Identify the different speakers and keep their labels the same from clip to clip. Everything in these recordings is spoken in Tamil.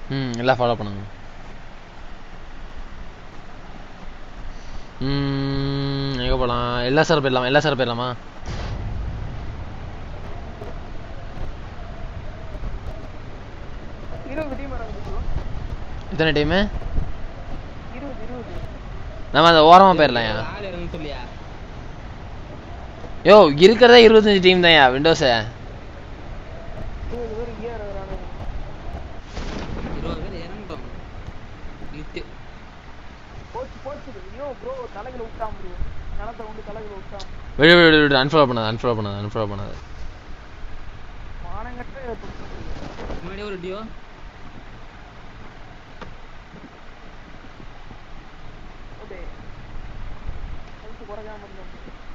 Speaker 1: ம் எல்லாம் ஃபாலோ பண்ணுங்க ம் எங்கே போகலாம் எல்லா சார் போயிடலாமா எல்லா சார் போயிடலாமா
Speaker 2: இருபது டீம் இறங்குது
Speaker 1: எத்தனை டைமு
Speaker 2: இருபது இருபது
Speaker 1: நம்ம அந்த ஓரமாக போயிடலாம்
Speaker 3: ஆள் இறங்கு சொல்லியா
Speaker 1: யோ இருக்கிறதே இருபத்தஞ்சு டீம் தான்யா விண்டோஸை
Speaker 2: இருபது பேர் இங்கே இறங்குறாங்க
Speaker 3: இருபது பேர் இறங்கிட்டோம் லிட்டு
Speaker 2: போச்சு போச்சு ஐயோ ப்ரோ தலைகளை விட்டான் ப்ரோ கணத்தை கொண்டு தலைகளை விட்டான்
Speaker 1: விடு விடு விடு, விடு அன்ஃபாலோ பண்ணாது அன்ஃபாலோ பண்ணாது அன்ஃபாலோ பண்ணாது
Speaker 2: மானங்கட்ட
Speaker 3: முன்னாடியே ஒரு டியோ
Speaker 2: ஓகே ஹெல்த் குறையாம இருந்தோம்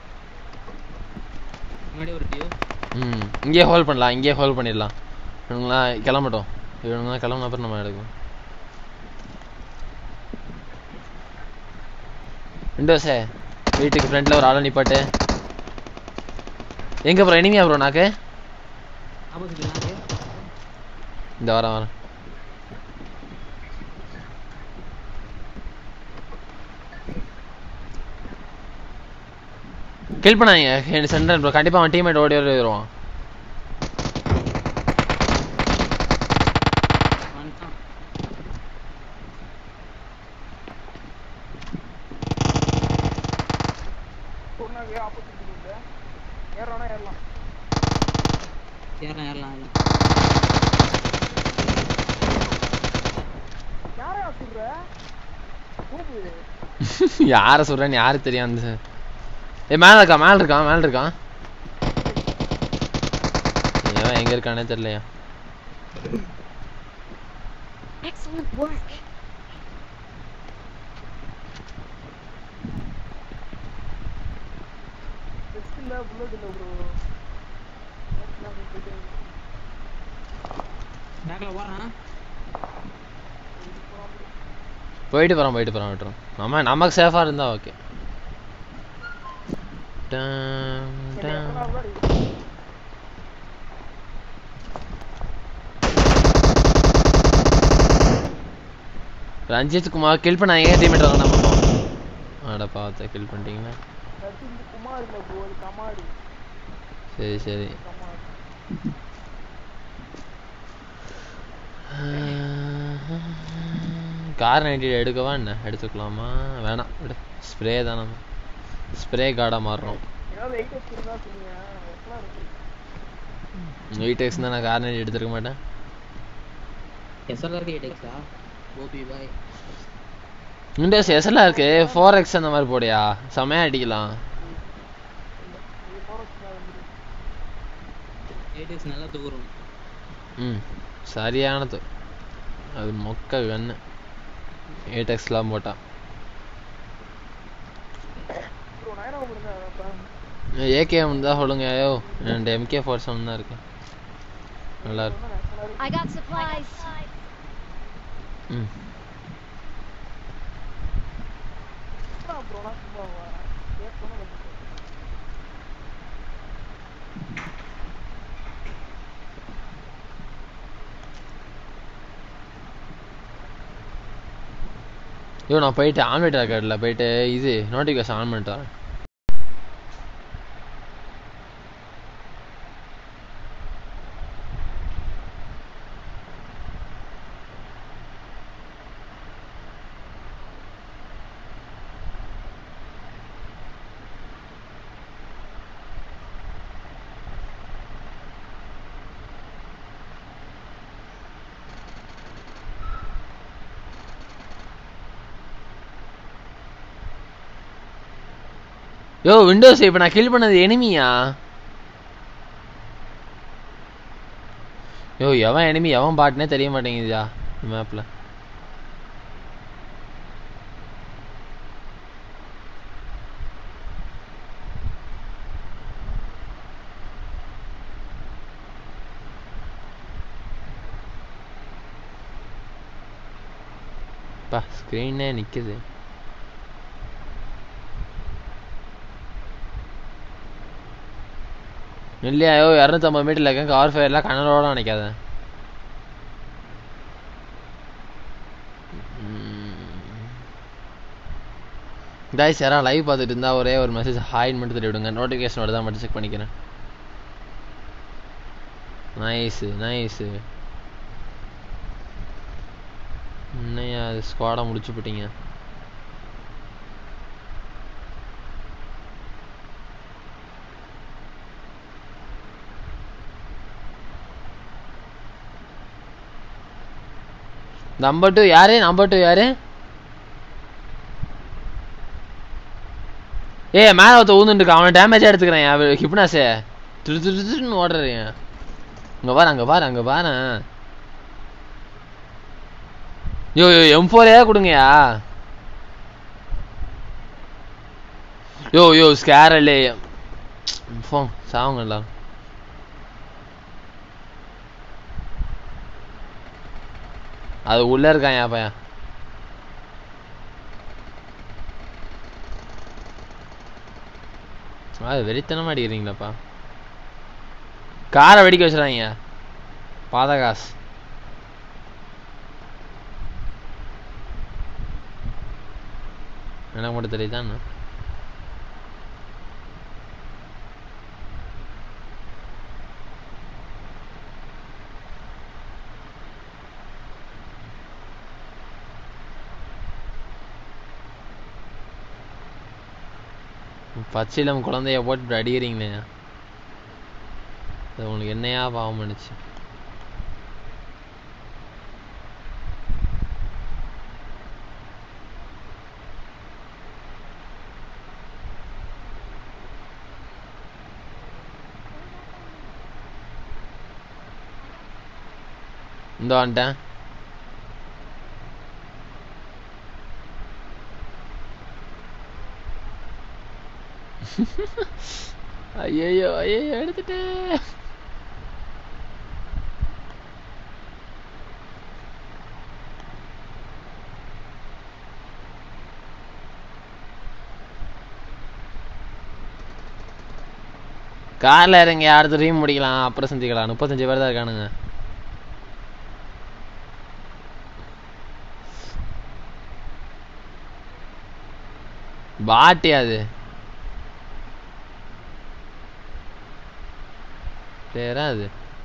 Speaker 3: முன்னாடி ஒரு டியோ
Speaker 1: ம் இங்கேயே ஹோல்ட் பண்ணலாம் இங்கேயே ஹோல்ட் பண்ணிடலாம் இவங்களாம் கிளம்பட்டும் இவங்களாம் கிளம்புன அப்புறம் நம்ம எடுக்கும் விண்டோஸே வீட்டுக்கு ஃப்ரண்ட்டில் ஒரு ஆளை நிப்பாட்டு எங்கே ப்ரோ இனிமையா ப்ரோ நாக்கு
Speaker 3: ஆப்போசிட்ல நாக்கு
Speaker 1: இந்த வரேன் வரேன் கில் பண்ணாங்க சென்டர் ப்ரோ கண்டிப்பாக அவன் டீம்மேட் ஓடி ஓடி வருவான்
Speaker 3: வந்துட்டான்
Speaker 2: சொன்னாங்க ஆப்போசிட் இல்லை ஏறோனா ஏறலாம்
Speaker 3: ஏறலாம் ஏறலாம் ஏறலாம்
Speaker 2: யாரையா சொல்ற கூப்பு
Speaker 1: யாரை சொல்கிறேன்னு யாருக்கு தெரியும் அந்த ஏ மேலே இருக்கான் மேலே இருக்கான் மேலே இருக்கான் ஏன் எங்கே இருக்கானே தெரியலையா
Speaker 4: Excellent work.
Speaker 2: டெஸ்ட் இல்லை புல்லட் இல்லை ப்ரோ
Speaker 3: பேக்ல ஓடுறான்
Speaker 1: போயிட்டு போகிறோம் போயிட்டு போகிறோம் விட்டுரும் நம்ம நமக்கு சேஃபாக இருந்தால் ஓகே ரஞ்சித் குமார் கில் பண்ண ஏன் டீமேட் வாங்க நம்ம ஆட பார்த்து கில் பண்ணிட்டீங்களா
Speaker 2: ரஜினி குமார் இல்லை ப்ரோ அது கமாடி
Speaker 1: சரி சரி
Speaker 2: கமாடி
Speaker 1: கார் நைன்டி எடுக்கவா என்ன எடுத்துக்கலாமா வேணாம் விடு ஸ்ப்ரே தான் நம்ம ஸ்ப்ரே கார்டாக மாறுறோம்
Speaker 2: ஏதாவது எயிட் எக்ஸ் இருந்தா சொல்லுங்க எல்லாம் இருக்கு
Speaker 1: எயிட் எக்ஸ் தான் நான் கார் நைன்டி எடுத்துருக்க மாட்டேன்
Speaker 3: SRR eight OP boy
Speaker 1: Windows எஸ்எல்லாம் இருக்கு ஃபோர் எக்ஸ் அந்த மாதிரி போடியா செமையா அடிக்கலாம்
Speaker 2: இது போகிறோம் வந்து
Speaker 3: எயிட் நல்லா தூக்குறோம்
Speaker 1: ம் சரியானது அது மொக்க கன்று எயிட் எக்ஸ்லாம் போட்டா
Speaker 2: ப்ரோ நயனா கொடுங்க அப்போ
Speaker 1: ஏகேஎம் தான் சொல்லுங்க ஐயோ ரெண்டு எம்கே ஃபோர் செவன் தான் இருக்கு நல்லா இருக்கு
Speaker 4: I got supplies.
Speaker 1: ம்
Speaker 2: ப்ரோ நான் சும்மா ஏற்கனவே
Speaker 1: ஐயோ நான் போயிட்டு ஆன்லைட் ரெக்கார்டில் போயிட்டு இது நோட்டிஃபிகேஷன் ஆன் பண்ணிட்டு வரேன் யோ விண்டோஸ் இப்போ நான் கில் பண்ணது எனிமியா யோ எவன் எனிமி எவன் பாட்டுனே தெரிய மாட்டேங்குதுயா மேப்ல பா ஸ்க்ரீனே நிக்குது இல்லையா ஐயோ இரநூத்தம்பது மீட்டர்ல இருக்கேன் கார் ஃபயர்லாம் கண்ணலோட நினைக்காத கைஸ் யாராவது லைவ் பார்த்துட்டு இருந்தா ஒரே ஒரு மெசேஜ் ஹாய்னு மட்டும் தெரிய விடுங்க நோட்டிஃபிகேஷன் வருதா மட்டும் செக் பண்ணிக்கிறேன் நைஸு நைஸு இன்னையா அது ஸ்குவாடை முடிச்சு போட்டீங்க நம்பர் டூ யாரு நம்பர் டூ யாரு ஏ மேல ஒருத்த ஊந்துட்டு இருக்கான் அவனை டேமேஜ் எடுத்துக்கிறேன் ஹிப்னாஸே திரு திரு திருன்னு ஓடுறேன் அங்க பாரு அங்க பாரு அங்க பாரு யோ யோ எம் ஃபோரே கொடுங்கயா யோ யோ ஸ்கேரலே ஃபோ சாவுங்க எல்லாரும் அது உள்ள இருக்கான் யா பையன் அது வெறித்தனமா அடிக்கிறீங்களாப்பா காரை வெடிக்க வச்சிடாங்க பாதகாஸ் எனக்கு மட்டும் தெரியுதான் பச்சிலம் குழந்தைய போட்டு இப்படி அடிக்கிறீங்களே அது உங்களுக்கு என்னையா பாவம் பண்ணுச்சு இந்த வந்துட்டேன் ஐயோ ஐயோ எடுத்துட்டேன் கார்ல இறங்கி அடுத்த ரீம் முடிக்கலாம் அப்புறம் செஞ்சுக்கலாம் முப்பத்தஞ்சு பேர் தான் இருக்கானுங்க பாட்டி அது பேரா அது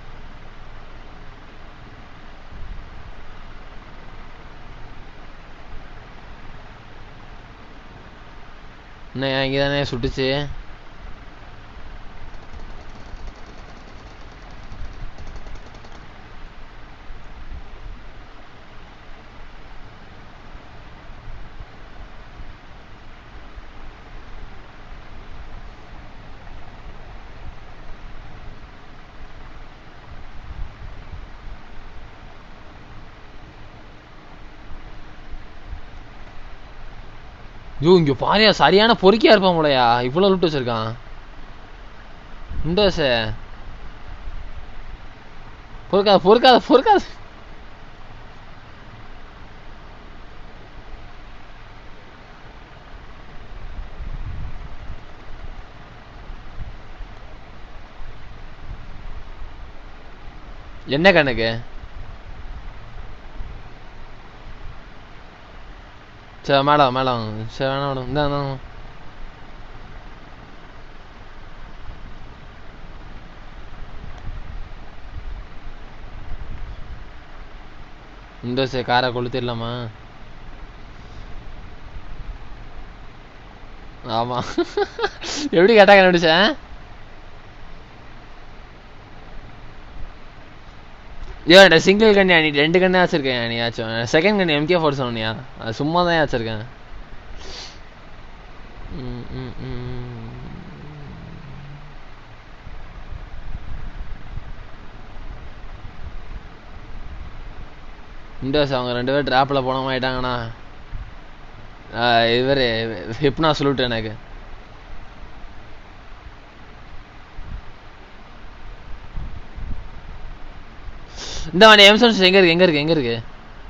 Speaker 1: இன்னும் இங்கே தானே சுட்டுச்சு ஐயோ இங்க பாரியா சரியான பொறுக்கியா இருப்பான் போலயா இவ்வளவு லூட் வச்சிருக்கான் இண்டோஸ பொறுக்காத பொறுக்காத பொறுக்காத என்ன கணக்கு சரி மேடம் மேடம் சரி வேணாம் மேடம் இந்தா இந்தா இந்த சரி காரை கொளுத்திடலாமா ஆமா எப்படி கேட்டா கண்டுபிடிச்சேன் ஐயோ சிங்கிள் கண்ணி நீ ரெண்டு கண்ணே வச்சிருக்கேன் நீயாச்சும் செகண்ட் கண்ணி எம்கே ஃபோர் சொன்னியா அது சும்மா தான் வச்சிருக்கேன் ம், ம், ம். இண்டோஸ் அவங்க ரெண்டு பேரும் ட்ராப்பில் போனவங்க ஆயிட்டாங்கண்ணா இவர் ஹிப்னா சொல்லிட்டு எனக்கு இந்த மாதிரி எம்சன்ஸ் எங்க இருக்கு எங்க இருக்கு எங்க இருக்கு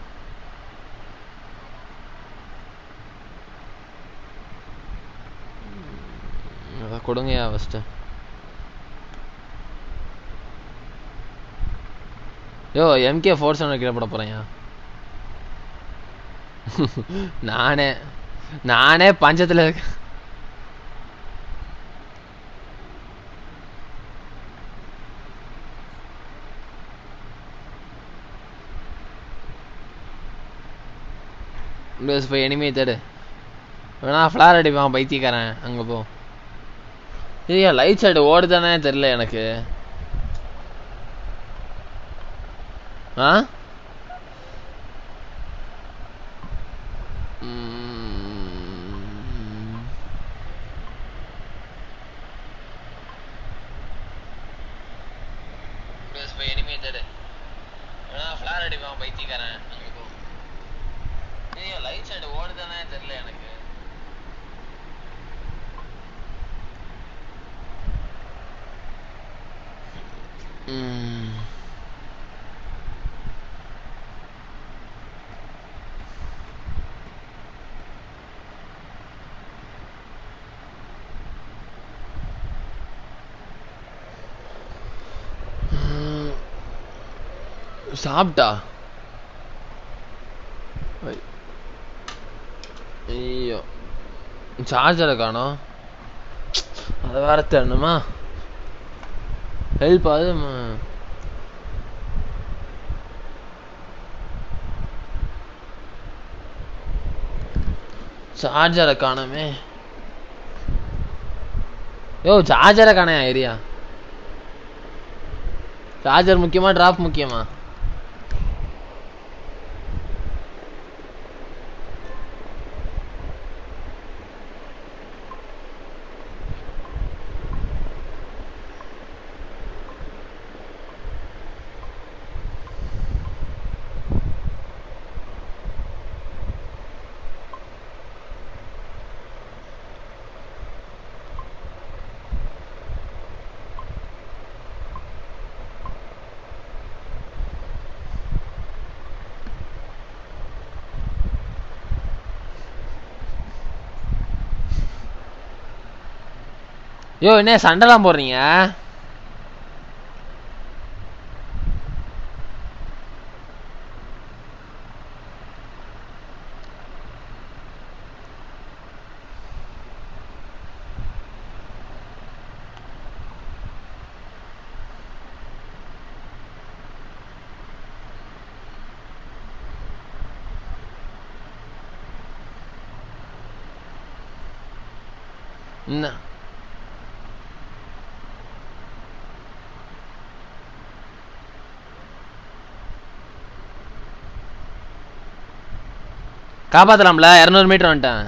Speaker 1: அத கொடுங்கயா ஃபர்ஸ்ட் யோ எம்கே ஃபோர் செவன் கீழே போட போறேன்யா நானே நானே பஞ்சத்துல இருக்க ப்ளஸ் போய் எனிமே தேடு வேணா ஃப்ளார் அடிப்பான் பைத்தியக்காரன் அங்க போ ஏய்யா லைட் சைடு ஓடுதானே தெரியல எனக்கு ஆ ம். ப்ளஸ் போய் எனிமே தேடு வேணா ஃப்ளார் அடிப்பான் பைத்தியக்காரன் அங்க போ ஏய்யா லைட் சைடு ஓடுதானே தெரியல எனக்கு ம். ம். சாப்பிட்டா ஐ- ஐயோ சார்ஜரை காணோம் அதை வேற தரணுமா ஹெல்ப் ஆகுது ம- சார்ஜரை காணோமே யோ சார்ஜரை காணையா ஏரியா சார்ஜர் முக்கியமா டிராப் முக்கியமா யோ என்ன சண்டைலாம் போடுறீங்க என்ன காப்பாத்தலாம்ல இரநூறு மீட்டர் வந்துட்டேன்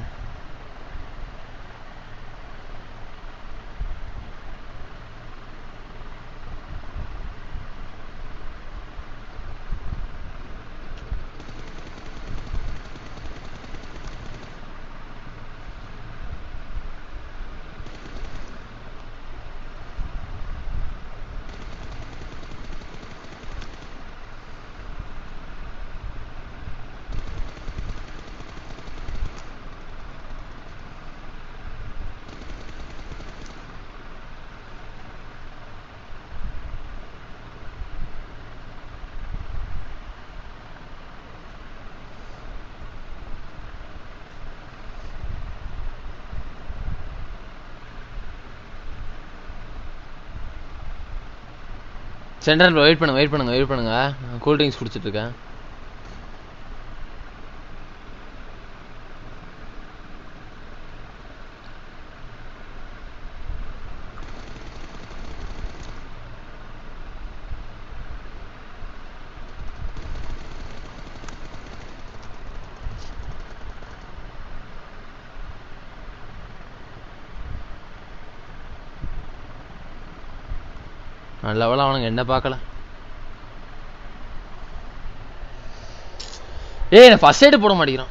Speaker 1: சென்ட்ரல் வெயிட் பண்ணுங்க வெயிட் பண்ணுங்க வெயிட் பண்ணுங்க கூல் ட்ரிங்க்ஸ் குடிச்சிட்டு இருக்கேன் நல்ல வேளை அவனுங்க என்ன பார்க்கல ஏய் நான் ஃபர்ஸ்ட் எய்டு போட மாட்டேங்கிறான்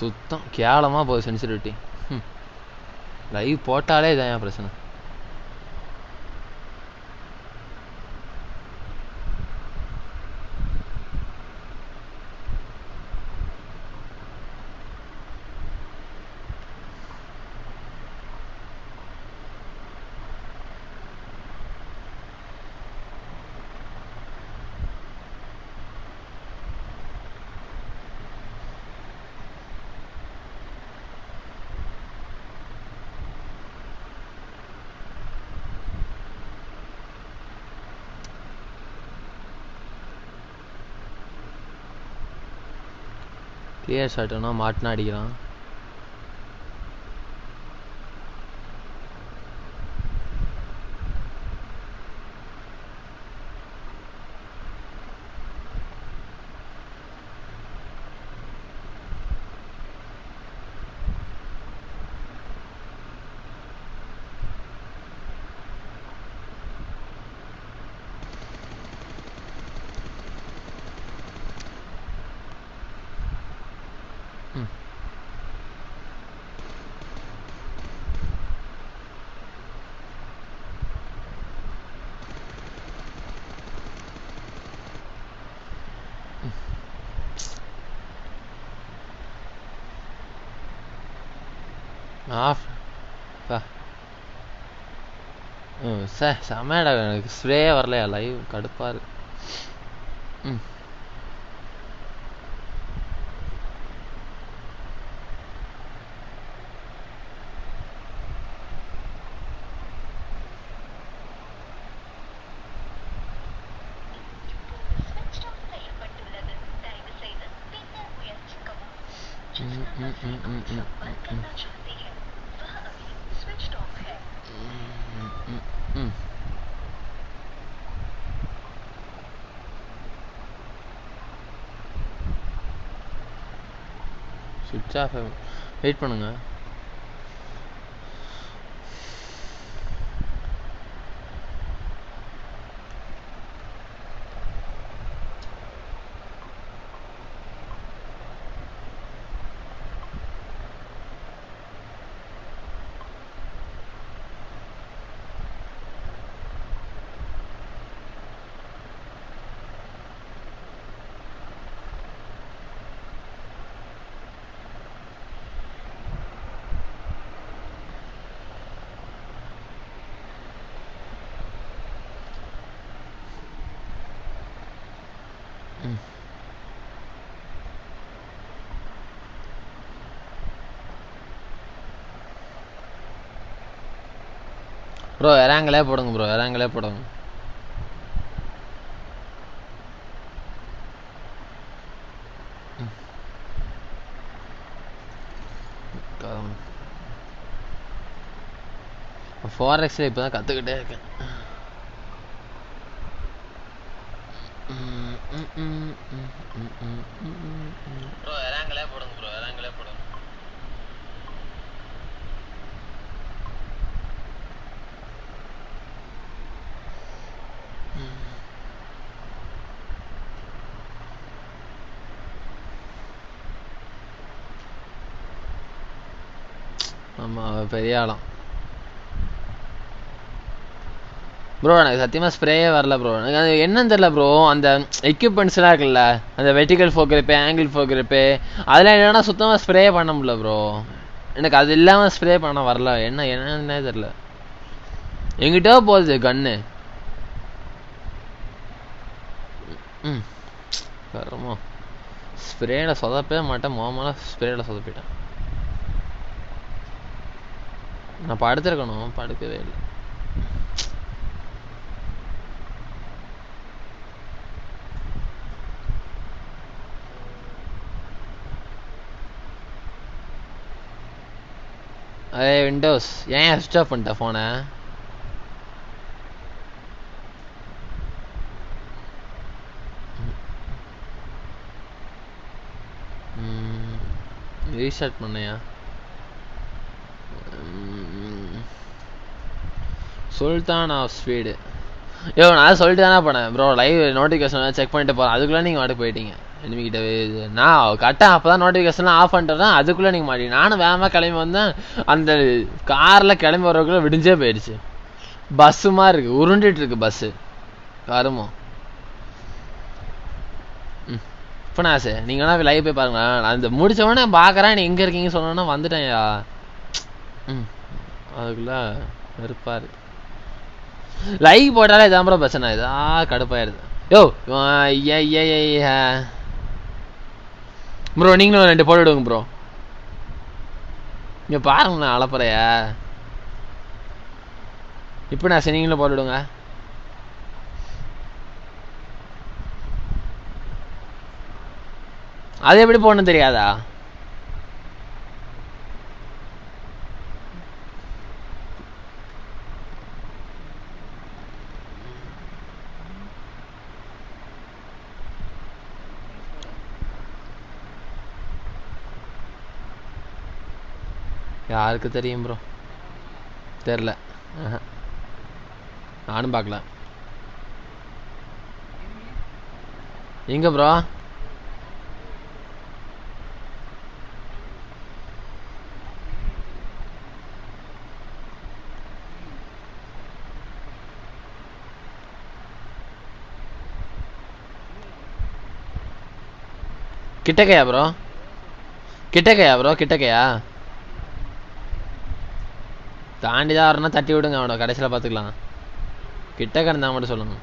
Speaker 1: சுத்தம் கேவலமா போகுது சென்சிட்டிவிட்டி லைவ் போட்டாலே இதான் என் பிரச்சனை கிளியர் ஷாட்னா மாட்டினா அடிக்கிறான் ம். ஆஃப் பா ம் சார் செம்மடா எனக்கு ஸ்ப்ரே வரலையா லைவ் கடுப்பா இருக்கு ம் ம், ம், ம், ம், ம், ம், ம். ம், ம். சுவிட்ச் ஆஃப் வெயிட் பண்ணுங்க ம் ப்ரோ இறாங்களே போடுங்க ப்ரோ இறாங்களே போடுங்க ஃபோர் எக்ஸில் இப்போ தான் கற்றுக்கிட்டே இருக்கேன் ப்ரோ இறாங்களே போடுங்க ப்ரோ இறாங்களே போடுங்க ஆமா அவ பெரிய ஆளாம் ப்ரோ எனக்கு சத்தியமா ஸ்ப்ரேயே வரல ப்ரோ எனக்கு அது என்னன்னு தெரியல ப்ரோ அந்த எக்யூப்மெண்ட்ஸ்லாம் இருக்குல்ல அந்த வெர்டிக்கல் ஃபோக் இருப்பு ஆங்கிள் ஃபோக் இருப்பு அதெல்லாம் என்னன்னா சுத்தமா ஸ்ப்ரே பண்ண முடியல ப்ரோ எனக்கு அது இல்லாம ஸ்ப்ரே பண்ண வரல என்ன என்னன்னே தெரியல எங்கிட்ட போகுது கன்னு ம் கரமோ ஸ்ப்ரேல சொதப்பவே மாட்டேன் மோமலா ஸ்ப்ரேல சொதப்பிட்டேன் நான் படுத்திருக்கணும் படுக்கவே இல்லை அதே விண்டோஸ் ஏன் சுவிச் ஆஃப் பண்ணிட்ட ஃபோனை ரீஸ்டார்ட் பண்ணையா சுல்தான் ஆஃப் ஸ்பீடு ஐயோ நான் சொல்லிட்டு தானே போனேன் ப்ரோ லைவ் நோட்டிஃபிகேஷன் செக் பண்ணிட்டு போகிறேன் அதுக்குள்ளே நீங்கள் வாட்டு போயிட்டீங்க enemy கிட்ட வே- நான் கரெக்டாக அப்போ தான் நோட்டிஃபிகேஷன்லாம் ஆஃப் பண்ணிட்டேன் அதுக்குள்ளே நீங்கள் மாட்டி நானும் வேகமாக கிளம்பி வந்தேன் அந்த காரில் கிளம்பி வரக்குள்ளே விடிஞ்சே போயிடுச்சு பஸ்ஸு மாதிரி இருக்கு உருண்டுட்டு இருக்கு பஸ்ஸு கருமோ ம் இப்போ நான் சார் நீங்கள் வேணா லைவ் போய் பாருங்க நான் இந்த முடிச்ச உடனே பார்க்குறேன் நீ எங்கே இருக்கீங்க சொன்னோன்னா வந்துட்டேன்யா ம் அதுக்குள்ள வெறுப்பா இருக்கு லைக் போட்டாலே இதான் ப்ரோ பிரச்சனை இதா கடுப்பாயிருது யோ ஏ ஏ ஏ ப்ரோ நீங்களும் ரெண்டு போட்டு விடுங்க ப்ரோ இங்க பாருங்க நான் அளப்புறைய இப்போ நான் சரி நீங்களும் போட்டு விடுங்க அது எப்படி போடணும் தெரியாதா யாருக்கு தெரியும் ப்ரோ தெரில ஆஹா. நானும் பார்க்கல எங்க ப்ரோ கிட்டக்கையா ப்ரோ கிட்டக்கையா ப்ரோ கிட்டக்கையா தாண்டி தான் வரணும் தட்டி விடுங்க அவனை கடைசியில் பார்த்துக்கலாம் கிட்ட கிடந்தா மட்டும் சொல்லுங்க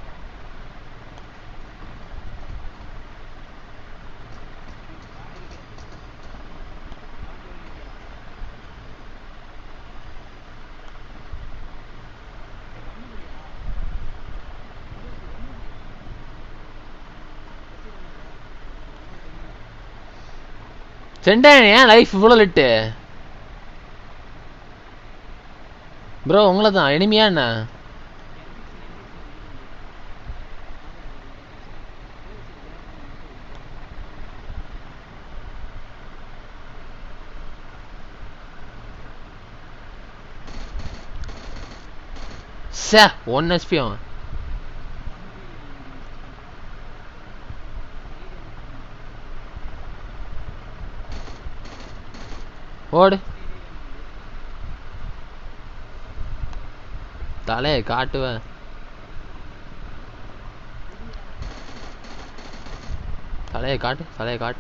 Speaker 1: சென்டன் ஏன் லைஃப் இவ்வளோ லிட்டு ப்ரோ உங்களை தான் இனிமையா என்ன சே ஒன் ஹெச்பி அவன் ஓடு தலையை காட்டுவேன் தலையை காட்டு தலையை காட்டு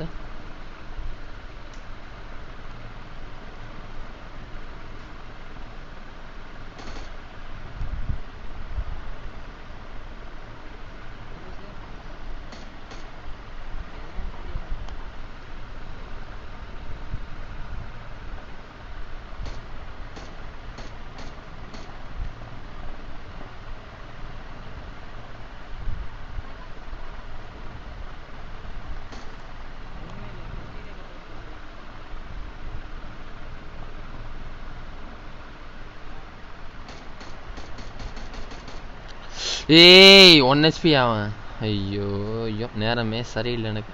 Speaker 1: ஏய் ஒன் ஹெச்பி அவன் ஐயோ ஐயோ நேரமே சரியில்லை எனக்கு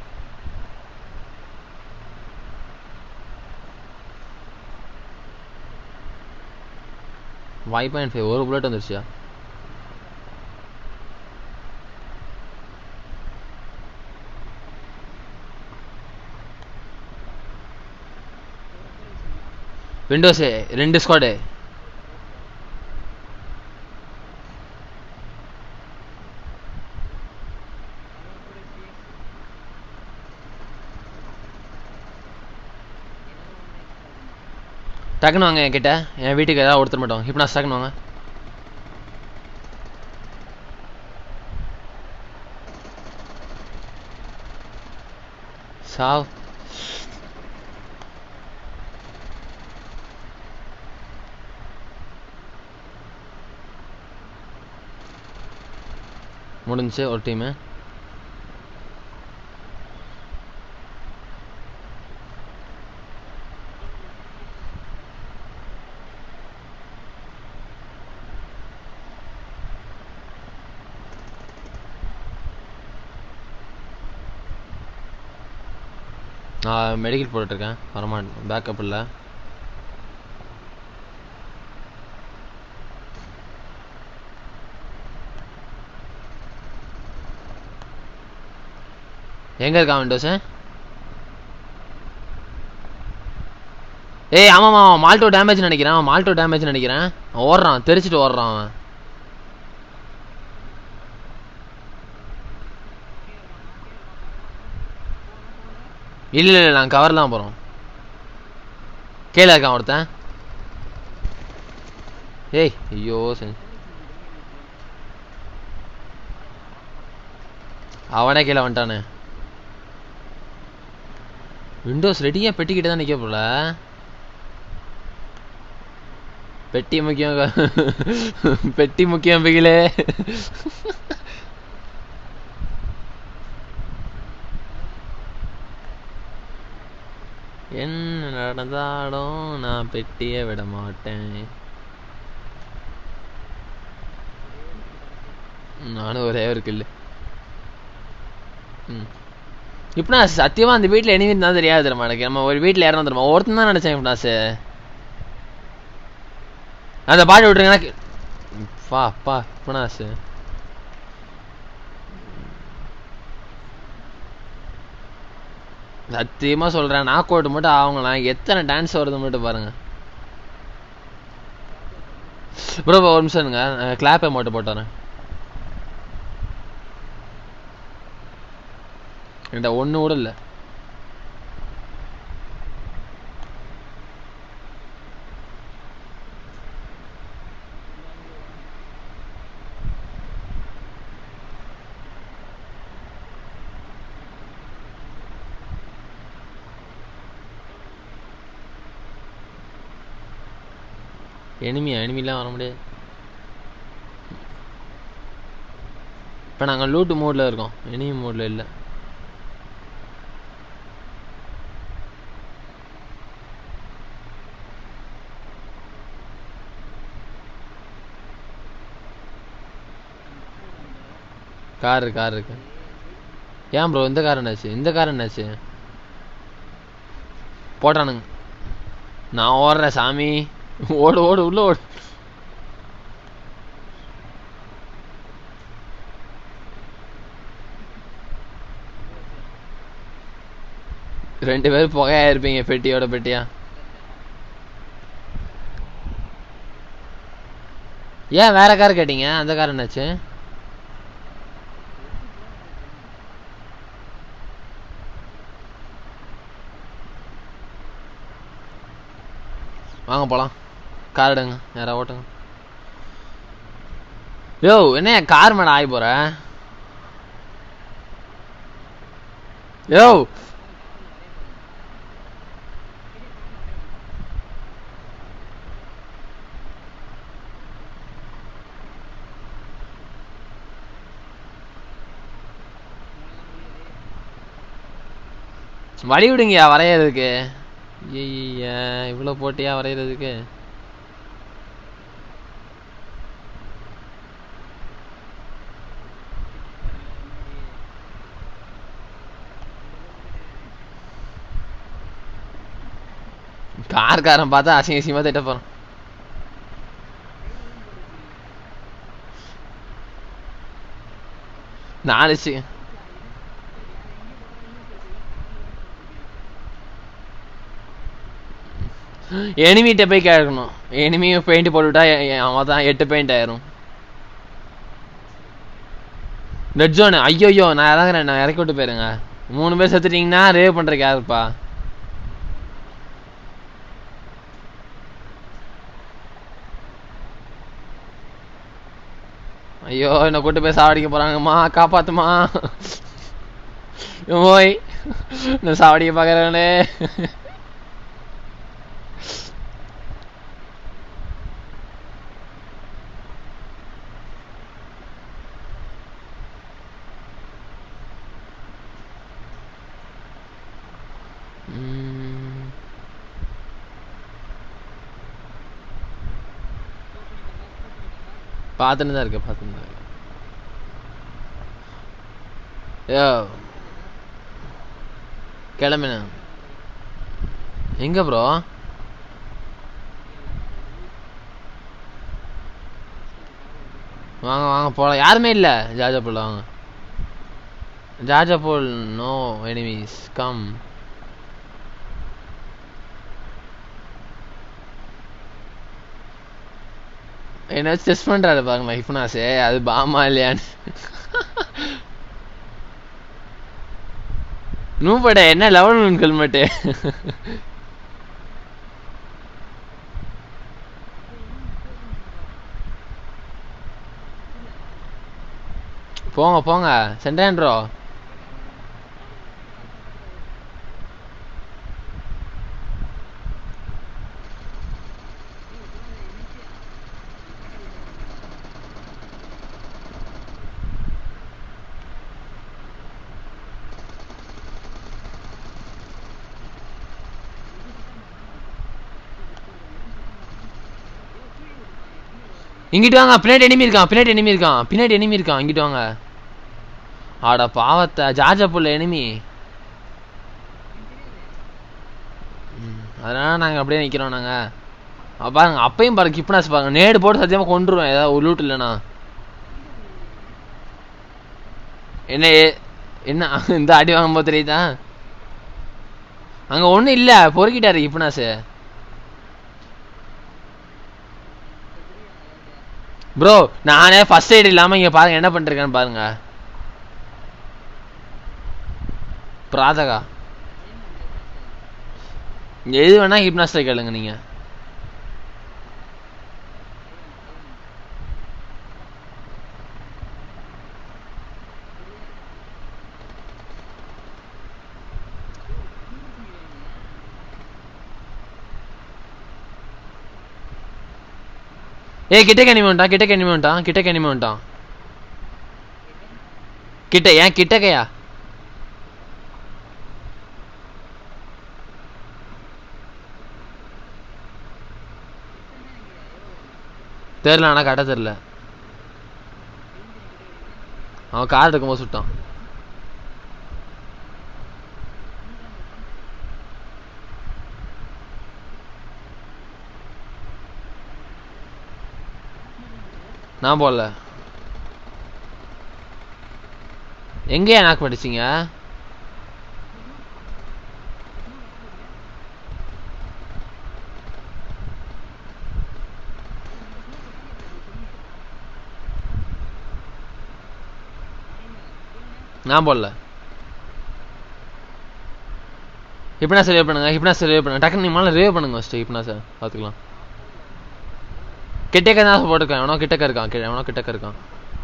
Speaker 1: ஃபைவ் பாயிண்ட் ஃபைவ் ஒரு புல்லட் வந்துருச்சியா விண்டோஸு ரெண்டு ஸ்குவாடு டக்குன்னு வாங்க என்கிட்ட என் வீட்டுக்கு ஏதாவது ஒருத்தர் மட்டும் இப்போ நான் டக்குன்னு வாங்க சாவ் முடிஞ்சுச்சு ஒரு டீமு நான் மெடிக்கல் போட்டுட்ருக்கேன் வரமாட்டேன் பேக்கப் இல்லை எங்க இருக்கான் விண்டோஸ் ஏய் ஆமாமா அவன் மால்டோ டேமேஜ் நினைக்கிறேன் அவன் மால்டோ டேமேஜ் நினைக்கிறேன் அவன் ஓடுறான் தெரிச்சிட்டு ஓடுறான் அவன் இல்ல இல்ல இல்ல, நாங்க கவர் தான் போறோம் கீழே இருக்கான் ஒருத்தன் ஏய் ஐயோ சரி அவனே கீழே வந்துட்டானே விண்டோஸ் ரெடியா பெட்டிக்கிட்ட தான் நிக்க போல பெட்டி முக்கியம் பெட்டி முக்கியம் பிகிலே என்ன நடந்தாலும் நான் பெட்டியை விட மாட்டேன் நானும் ஒரே ஒரு கில்லு ம் இப்போ நான் சத்தியமா அந்த வீட்டில் எனிமி தான் தெரியாது தெரியுமா எனக்கு நம்ம ஒரு வீட்டில் இறந்து தெரியுமா ஒருத்தன் தான் நினச்சேன் இப்போ நான் அந்த பாட்டு விட்டுருங்க எனக்கு பா பா புனாசு சத்தியமா சொல்றேன் நாக் அவுட் மட்டும் ஆகுங்களேன் எத்தனை டான்ஸ் வருது மட்டும் பாருங்க ப்ரோ ஒரு நிமிஷம் இருங்க கிளாப்பை மட்டும் போட்டு வரேன் என்கிட்ட ஒண்ணு கூட இல்ல எனிமியா எனிமிலாம் வர முடியாது இப்போ நாங்கள் லூட்டு மோடில் இருக்கோம் எனிமி மோடில் இல்லை கார் இருக்கு கார் இருக்கு ஏன் ப்ரோ இந்த கார் என்னாச்சு இந்த கார் என்னாச்சு போட்டானுங்க நான் ஓடுறேன் சாமி ஓடு ஓடு உள்ள ஓடு ரெண்டு பேரும் புகையா இருப்பீங்க பெட்டியோட பெட்டியா ஏன் வேற கார் கேட்டீங்க அந்த கார் என்னாச்சு வாங்க போலாம் கார் எடுங்க யாரா ஓட்டுங்க யோ என்ன கார் மேல ஆகி போற யோ வழி விடுங்கயா வரையறதுக்கு ஐய இவ்வளவு போட்டியா வரையறதுக்கு கார்காரன் பார்த்தா அசிங்க அசிங்கமா திட்ட போறான் நாலு சி எனிமிட்ட போய் கேட்கணும் எனிமியும் பெயிண்ட் போட்டுவிட்டா அவன் தான் எட்டு பெயிண்ட் ஆயிரும் ரெட் ஜோனு ஐயோ நான் இறங்குறேன் நான் இறக்கி விட்டு போயிருங்க மூணு பேர் செத்துட்டீங்கன்னா ரேவ் பண்றதுக்கு யாருப்பா ஐயோ என்ன கூட்டு போய் சாவடிக்க போறாங்கம்மா காப்பாத்துமா ஓய் நான் சாவடிக்க பாக்குறேனே ம். பார்த்துன்னு தான் இருக்கேன் பார்த்துன்னு தான் இருக்கேன் யோ கிளம்பின எங்க ப்ரோ வாங்க வாங்க போலாம் யாருமே இல்ல ஜாஜா போல வாங்க ஜாஜபோல் நோ எனிமீஸ் கம் என்ன வச்சு டெஸ்ட் பண்றாரு பாருங்களேன் ஹிப்னாஸே அது பாமா இல்லையான்னு நூப்பட என்ன லெவல் ஹெல்மெட்டு போங்க போங்க சென்டான்ட்ரோ இங்கிட்டு வாங்க பின்னாடி எனிமி இருக்கான் பின்னாடி எனிமி இருக்கான் பின்னாடி எனிமி இருக்கான் இங்கிட்டு வாங்க ஆட பாவத்தை ஜார்ஜா புள்ள எனிமி அதனால நாங்க அப்படியே நிக்கிறோம் நாங்க அப்ப பாருங்க அப்பயும் பாருங்க கிப்னாஸ் பாருங்க நேடு போட்டு சத்தியமா கொண்டுருவேன் ஏதாவது ஒரு லூட் இல்லைனா என்ன ஏ- என்ன இந்த அடி வாங்கும்போது தெரியுதா அங்க ஒண்ணும் இல்ல பொறுக்கிட்டாரு கிப்னாஸ் ப்ரோ நானே ஃபர்ஸ்ட் எய்ட் இல்லாம இங்க பாருங்க என்ன பண்ணிருக்கேன்னு பாருங்க பிராதகா இங்க எது வேணா ஹிப்னாஸ்ட கேளுங்க நீங்க ஏய் கிட்டக்க எனிமி வந்துட்டான் கிட்டக்க எனிமி வந்துட்டான் கிட்டக்க எனிமி வந்துட்டான் கிட்ட ஏன் கிட்டக்கையா தெரியல ஆனா கட்ட தெரியல அவன் கார் எடுக்கும்போது சுட்டான் நான் போடல எங்கேயா நாக்கு படிச்சீங்க நான் போடல இப்பனா சர்வே பண்ணுங்க இப்பனா சர்வே பண்ணுங்க டக்குனு நீ மேலே ரிவே பண்ணுங்க ஃபஸ்ட்டு இப்பனா சார் பார்த்துக்கலாம் கிட்டக்க தான் போட்டுருக்கான் எவனோ கிட்டக்க இருக்கான் கி- எவனோ கிட்டக்க இருக்கான்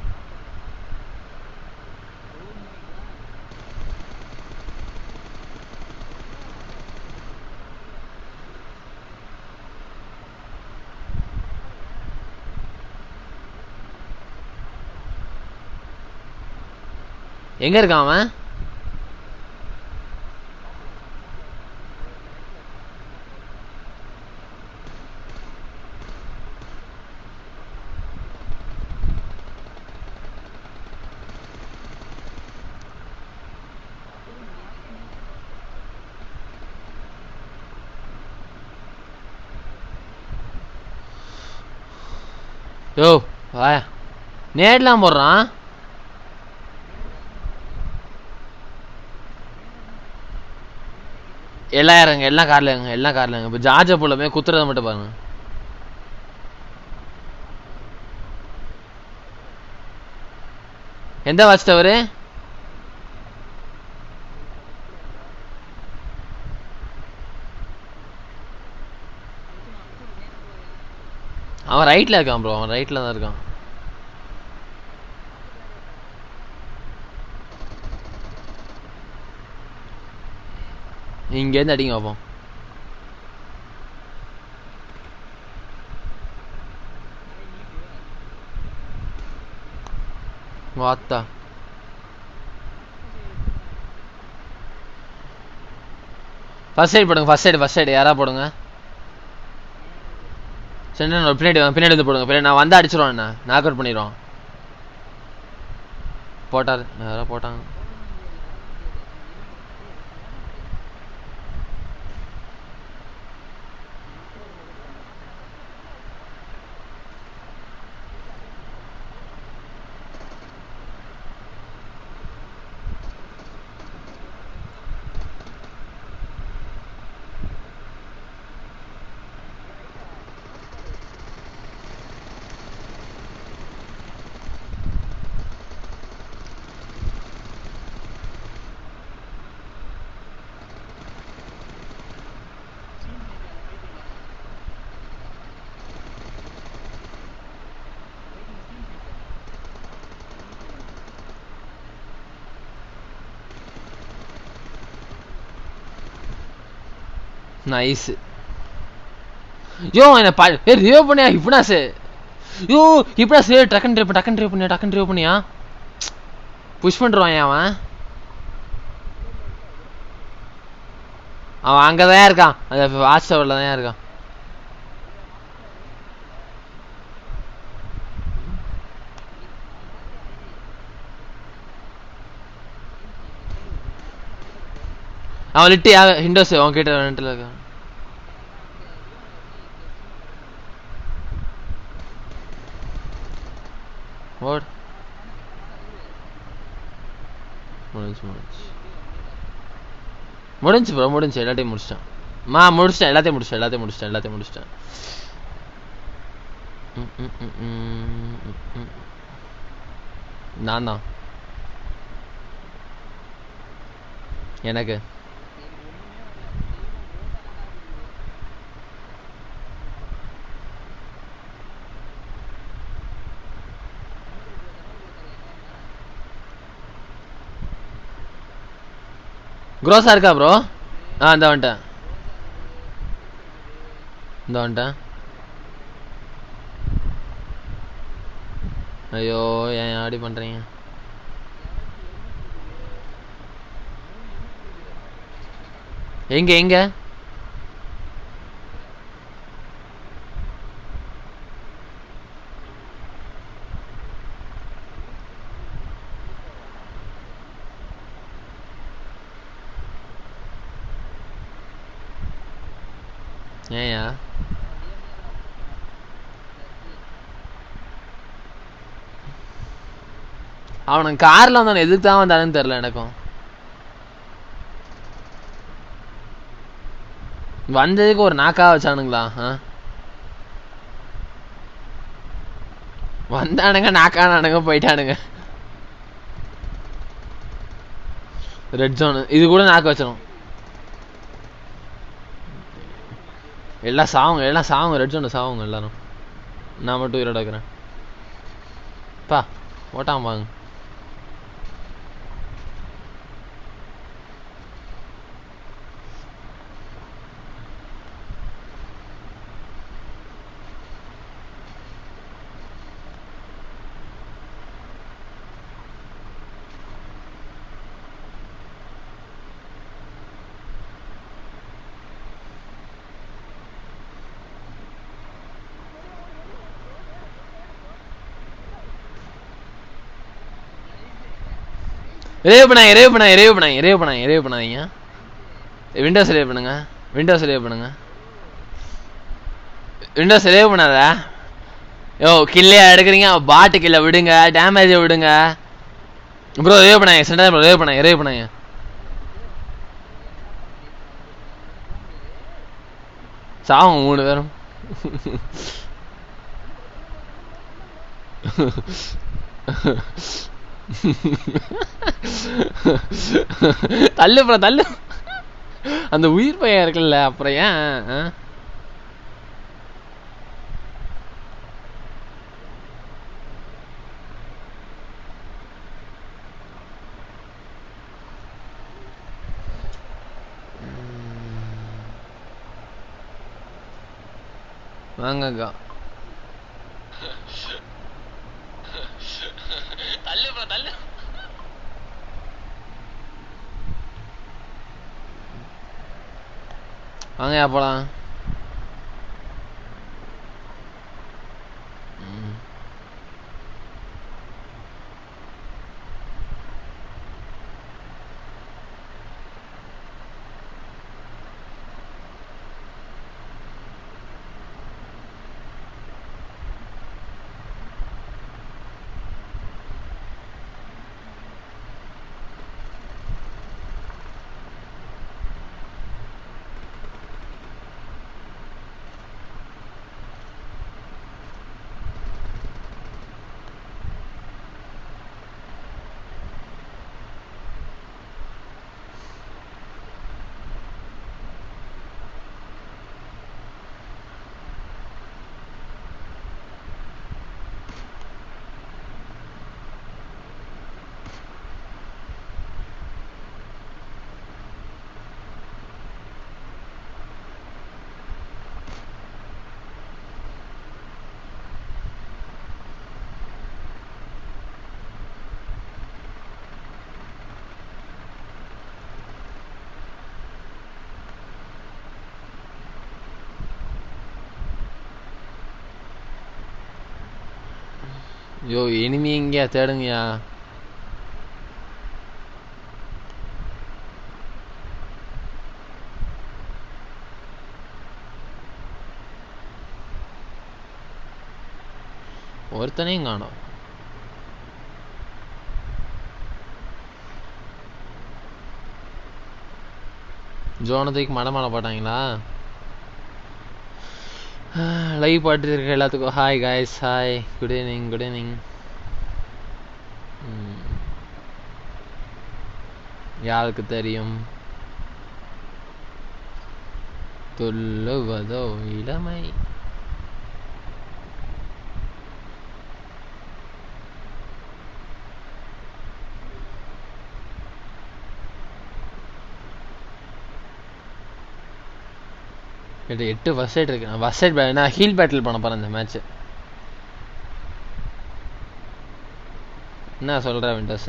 Speaker 1: எங்க இருக்கான் அவன் யோ வாயா நேர்லாம் போடுறான் எல்லாம் இறங்க எல்லாம் கார்ல இறங்க எல்லாம் கார்ல இறங்க இப்போ ஜார்ஜ போலமே குத்துறத மட்டும் பாருங்க எந்த வாட்ச் டவரு அவன் ரைட்ல இருக்கான் ப்ரோ அவன் ரைட்ல தான் இருக்கான் இங்க இருந்து அடிங்க பார்ப்போம் வாத்தா ஃபர்ஸ்ட் சைடு போடுங்க ஃபர்ஸ்ட் சைடு ஃபர்ஸ்ட் சைடு யாரா போடுங்க சரி நான் பின்னாடி வாங்க பின்னாடி வந்து போடுங்க பின்னாடி நான் வந்து அடிச்சிருவான் என்ன நாக் அவுட் பண்ணிடுவான் போட்டார் யாரோ போட்டாங்க நைஸ் யோ என்ன பா ஏ ரிவ் பண்ணியா ஹிப்னாஸ் யோ ஹிப்னாஸ் டக்கன் ட்ரைவ் டக்கன் ட்ரைவ் பண்ணியா டக்கன் ட்ரைவ் பண்ணியா புஷ் பண்ணுறான் அவன் அவன் அங்கே தான் இருக்கான் அந்த வாட்ச் டவரில் தான் இருக்கான் அவன் லிட்டு ஹிண்டோஸ் அவன் கிட்ட ரெண்டில் இருக்கான் ஓட் முடிஞ்சு முடிஞ்சு முடிஞ்சு ப்ரோ முடிஞ்சு எல்லாத்தையும் முடிச்சிட்டேன் மா முடிச்சிட்டேன் எல்லாத்தையும் முடிச்சிட்டேன் எல்லாத்தையும் முடிச்சிட்டேன் எல்லாத்தையும் முடிச்சிட்டேன் ம், ம், ம், ம், ம், ம். நான் தான் எனக்கு க்ரோஸா இருக்கா ப்ரோ ஆ இந்த வந்துட்டேன் இந்த வந்துட்டேன் ஐயோ ஏன் ஆடி பண்றீங்க எங்க எங்க ஏயா அவனுக்கு கார்ல வந்தானே எதுக்கு தான் வந்தானுன்னு தெரியல எனக்கும் வந்ததுக்கு ஒரு நாக்கா வச்சானுங்களா ஆ? வந்தானுங்க நாக்கானானுங்க போயிட்டானுங்க ரெட் ஜோன் இது கூட நாக்கு வச்சிடும் எல்லாம் சாவுங்க எல்லாம் சாவுங்க ரெட் ஜோன் சாவுங்க எல்லாரும் நான் மட்டும் உயிரோட இருக்கிறேன் பா ஓட்டாம வாங்க ரேவ் பண்ணாங்க ரேவ் பண்ணாங்க ரேவ் பண்ணாங்க ரேவ் பண்ணாங்க ரேவ் பண்ணாதீங்க விண்டோஸ் ரேவ் பண்ணுங்க விண்டோஸ் ரேவ் பண்ணுங்க விண்டோஸ் ரேவ் பண்ணாத யோ கில்லையா எடுக்கிறீங்க பாட்டு கில்ல விடுங்க டேமேஜை விடுங்க ப்ரோ ரேவ் பண்ணாங்க சென்டர் ப்ரோ ரேவ் பண்ணாங்க ரேவ் பண்ணாங்க சாவும் மூணு பேரும் தள்ளு ப்ரோ தள்ளு அந்த உயிர் பையன் இருக்குல்ல அப்புறம் ஏன் ஆ? வாங்கக்கா தள்ளு ப்ரோ தள்ளு வாங்க போலாம் ம். ஐயோ இனிமே எங்கேயா தேடுங்கயா ஒருத்தனையும் காணோம் ஜோனத்துக்கு மட மாலை போட்டாங்களா லைவ் பாட்டு இருக்க எல்லாத்துக்கும் hi guys hi good evening good evening யாருக்கு தெரியும் துள்ளுவதோ இளமை எட்டு எட்டு ஃபர்ஸ்ட் சைட் இருக்கு நான் ஃபர்ஸ்ட் சைட் நான் ஹீல் பேட்டில் பண்ண போறேன் இந்த மேட்ச் என்ன சொல்ற விண்டர்ஸ்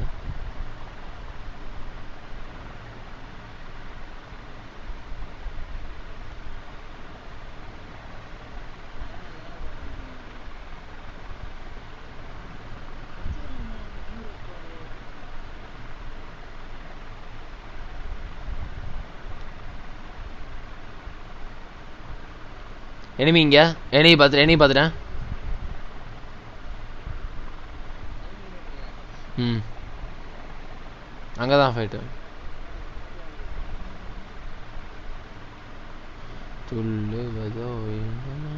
Speaker 1: எனிமி இங்க எனிமி பார்த்துட்டு எனிமி பார்த்துட்டேன் ம் அங்கே தான் ஃபைட்டு துள்ளுவதோ இன்பமே.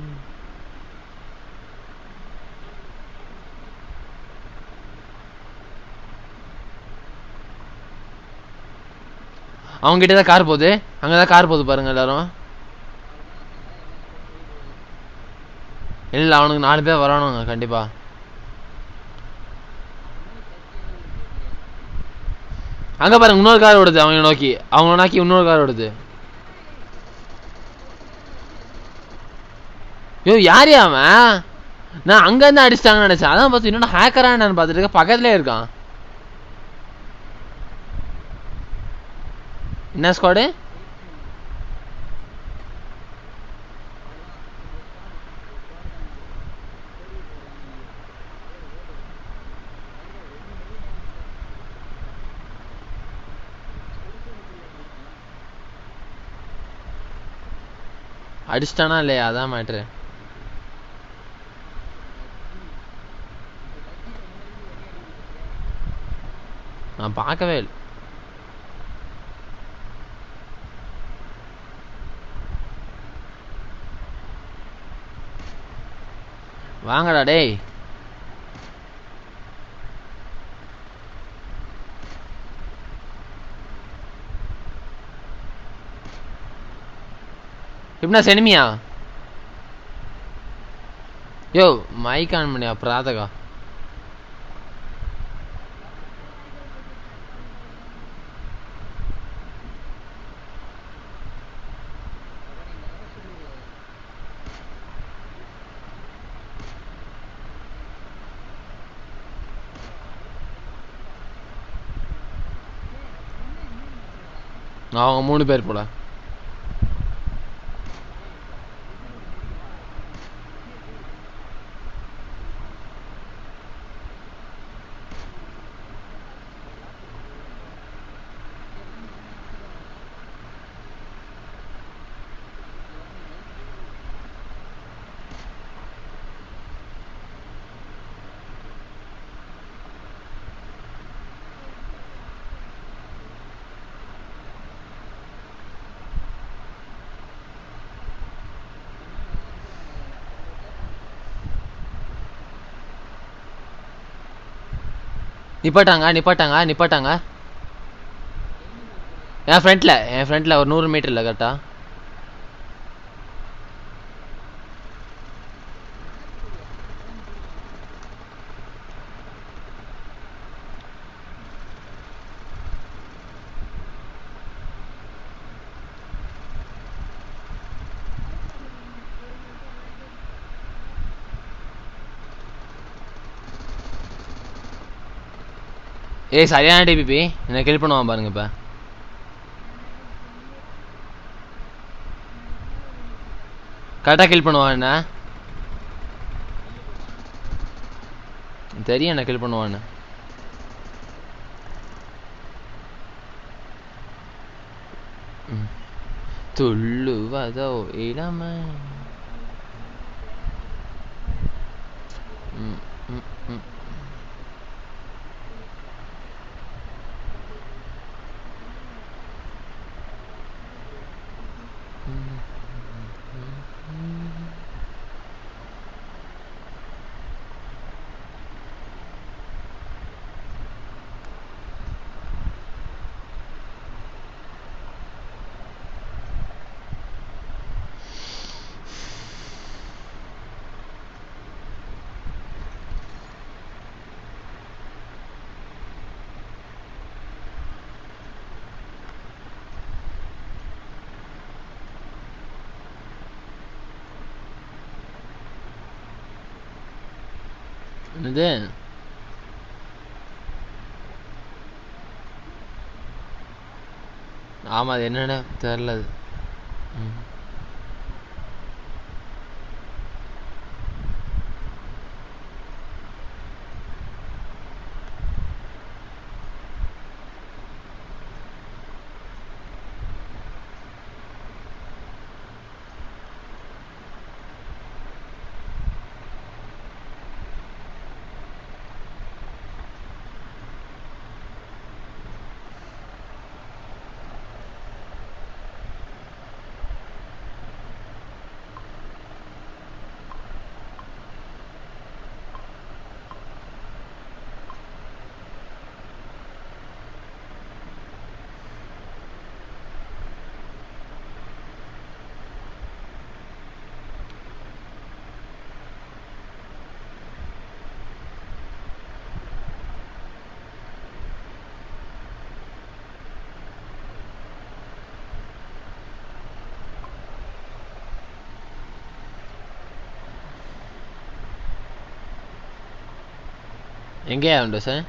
Speaker 1: அவங்க கிட்ட தான் கார் போகுது அங்கே தான் கார் போகுது பாருங்க எல்லாரும் இல்லை அவனுக்கு நாலு பேர் வரணுங்க கண்டிப்பா அங்க பாருங்க இன்னொரு கார் ஓடுது அவங்க நோக்கி அவங்க நோக்கி இன்னொரு கார் ஓடுது ஐயோ யார் அவன் நான் அங்க இருந்து அடிச்சிட்டாங்கன்னு நினைச்சேன் அதான் பார்த்து இன்னொன்று ஹேக்கரா நான் பார்த்துட்டு இருக்கேன் பக்கத்துலயே இருக்கான் என்ன ஸ்குவாடு அடிச்சிட்டானா இல்லையா அதான் மேட்ரு நான் பார்க்கவே இல்லை வாங்கடா டேய் இப்படின்னா செனிமியா யோ மைக் ஆன் பண்ணியா பிராதகா அவங்க மூணு பேர் போல நிப்பாட்டாங்க நிப்பாட்டாங்க நிப்பாட்டாங்க என் ஃப்ரண்ட்ல என் ஃப்ரண்ட்ல ஒரு நூறு மீட்டர்ல கரெக்டா ஏய் சரியான டிபிபி என்ன கில் பண்ணுவான் பாருங்க இப்ப கரெக்டாக கில் பண்ணுவான் என்ன தெரியும் என்ன கில் பண்ணுவான்னு ம். துள்ளுவதோ இளமை ம், ம், ம். என்னது ஆமா அது என்னடா தெரில அது ம். எங்கேயா உண்டு சார்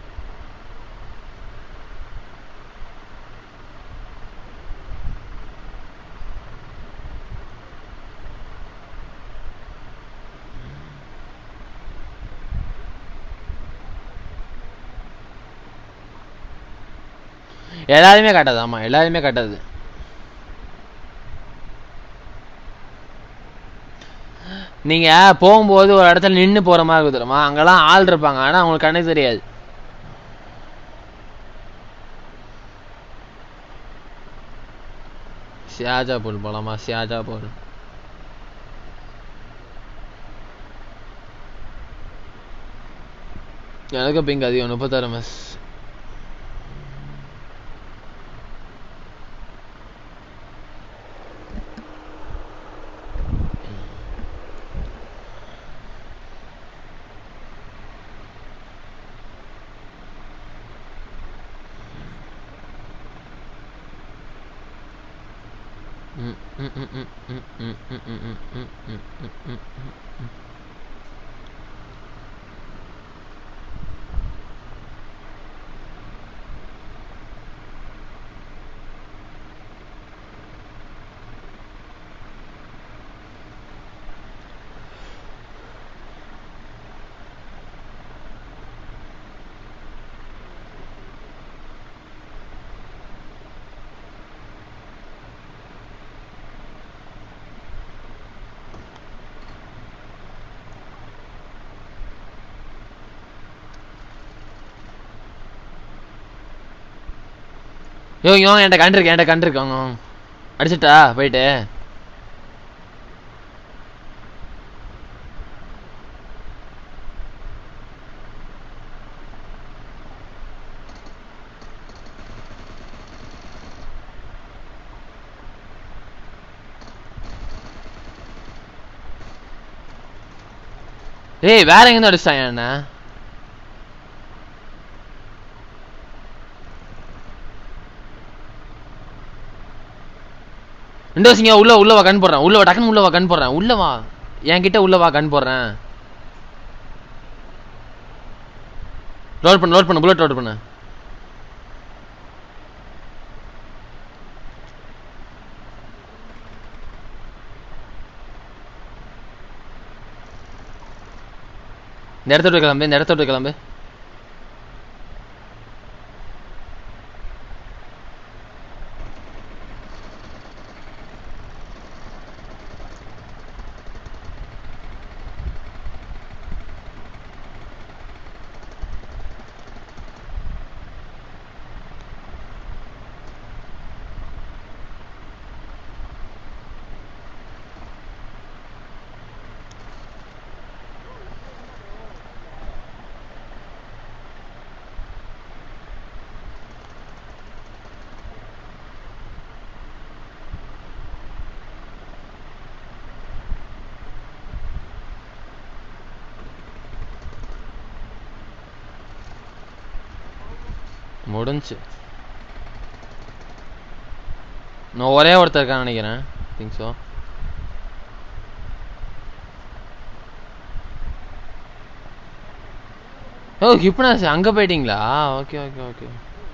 Speaker 1: எல்லாருமே காட்டாது ஆமா எல்லாருமே காட்டாது நீங்க போகும்போது ஒரு இடத்துல நின்னு போற மாதிரி இருக்கும் தெரியுமா அங்கெல்லாம் ஆள் இருப்பாங்க ஆனா அவங்களுக்கு கண்ணு தெரியாது ஷியாஜாபூர் போலாமா ஷியாஜாபூர் எனக்கு பிங்க அதிகம் முப்பத்தாறு மிஸ் யோ யோ என்கிட்ட கண்டிருக்கு என்கிட்ட கண்டிருக்காங்க அடிச்சிட்டா போயிட்டு ஏய் வேற எங்க அடிச்சிட்டாங்க என்ன விண்டோஸிங்க உள்ள உள்ள வா கண் போடுறேன் உள்ள வா டக்குன்னு உள்ள வா கண் போடுறேன் உள்ள வா என்கிட்ட உள்ள வா கண் போடுறேன் லோட் பண்ணு லோட் பண்ணு புல்லட் லோட் பண்ணு இந்த இடத்த விட்டு கிளம்பு இந்த இடத்த விட்டு கிளம்பு முடிஞ்சு நான் ஒரே ஒருத்தர் இருக்கான்னு நினைக்கிறேன் திங்க் ஸோ ஓ கிப்னாஸ் அங்க போயிட்டீங்களா ஓகே ஓகே ஓகே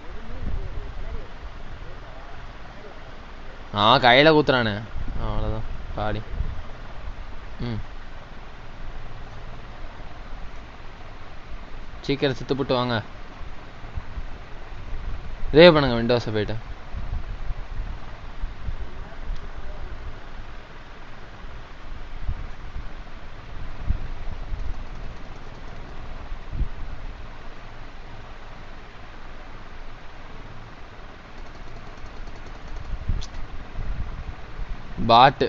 Speaker 1: ஆ கையில குத்துறானே அவ்வளோதான் பாடி ம் சீக்கிரம் சித்துப்பட்டு வாங்க இதே பண்ணுங்க விண்டோஸை போயிட்டு பாட்டு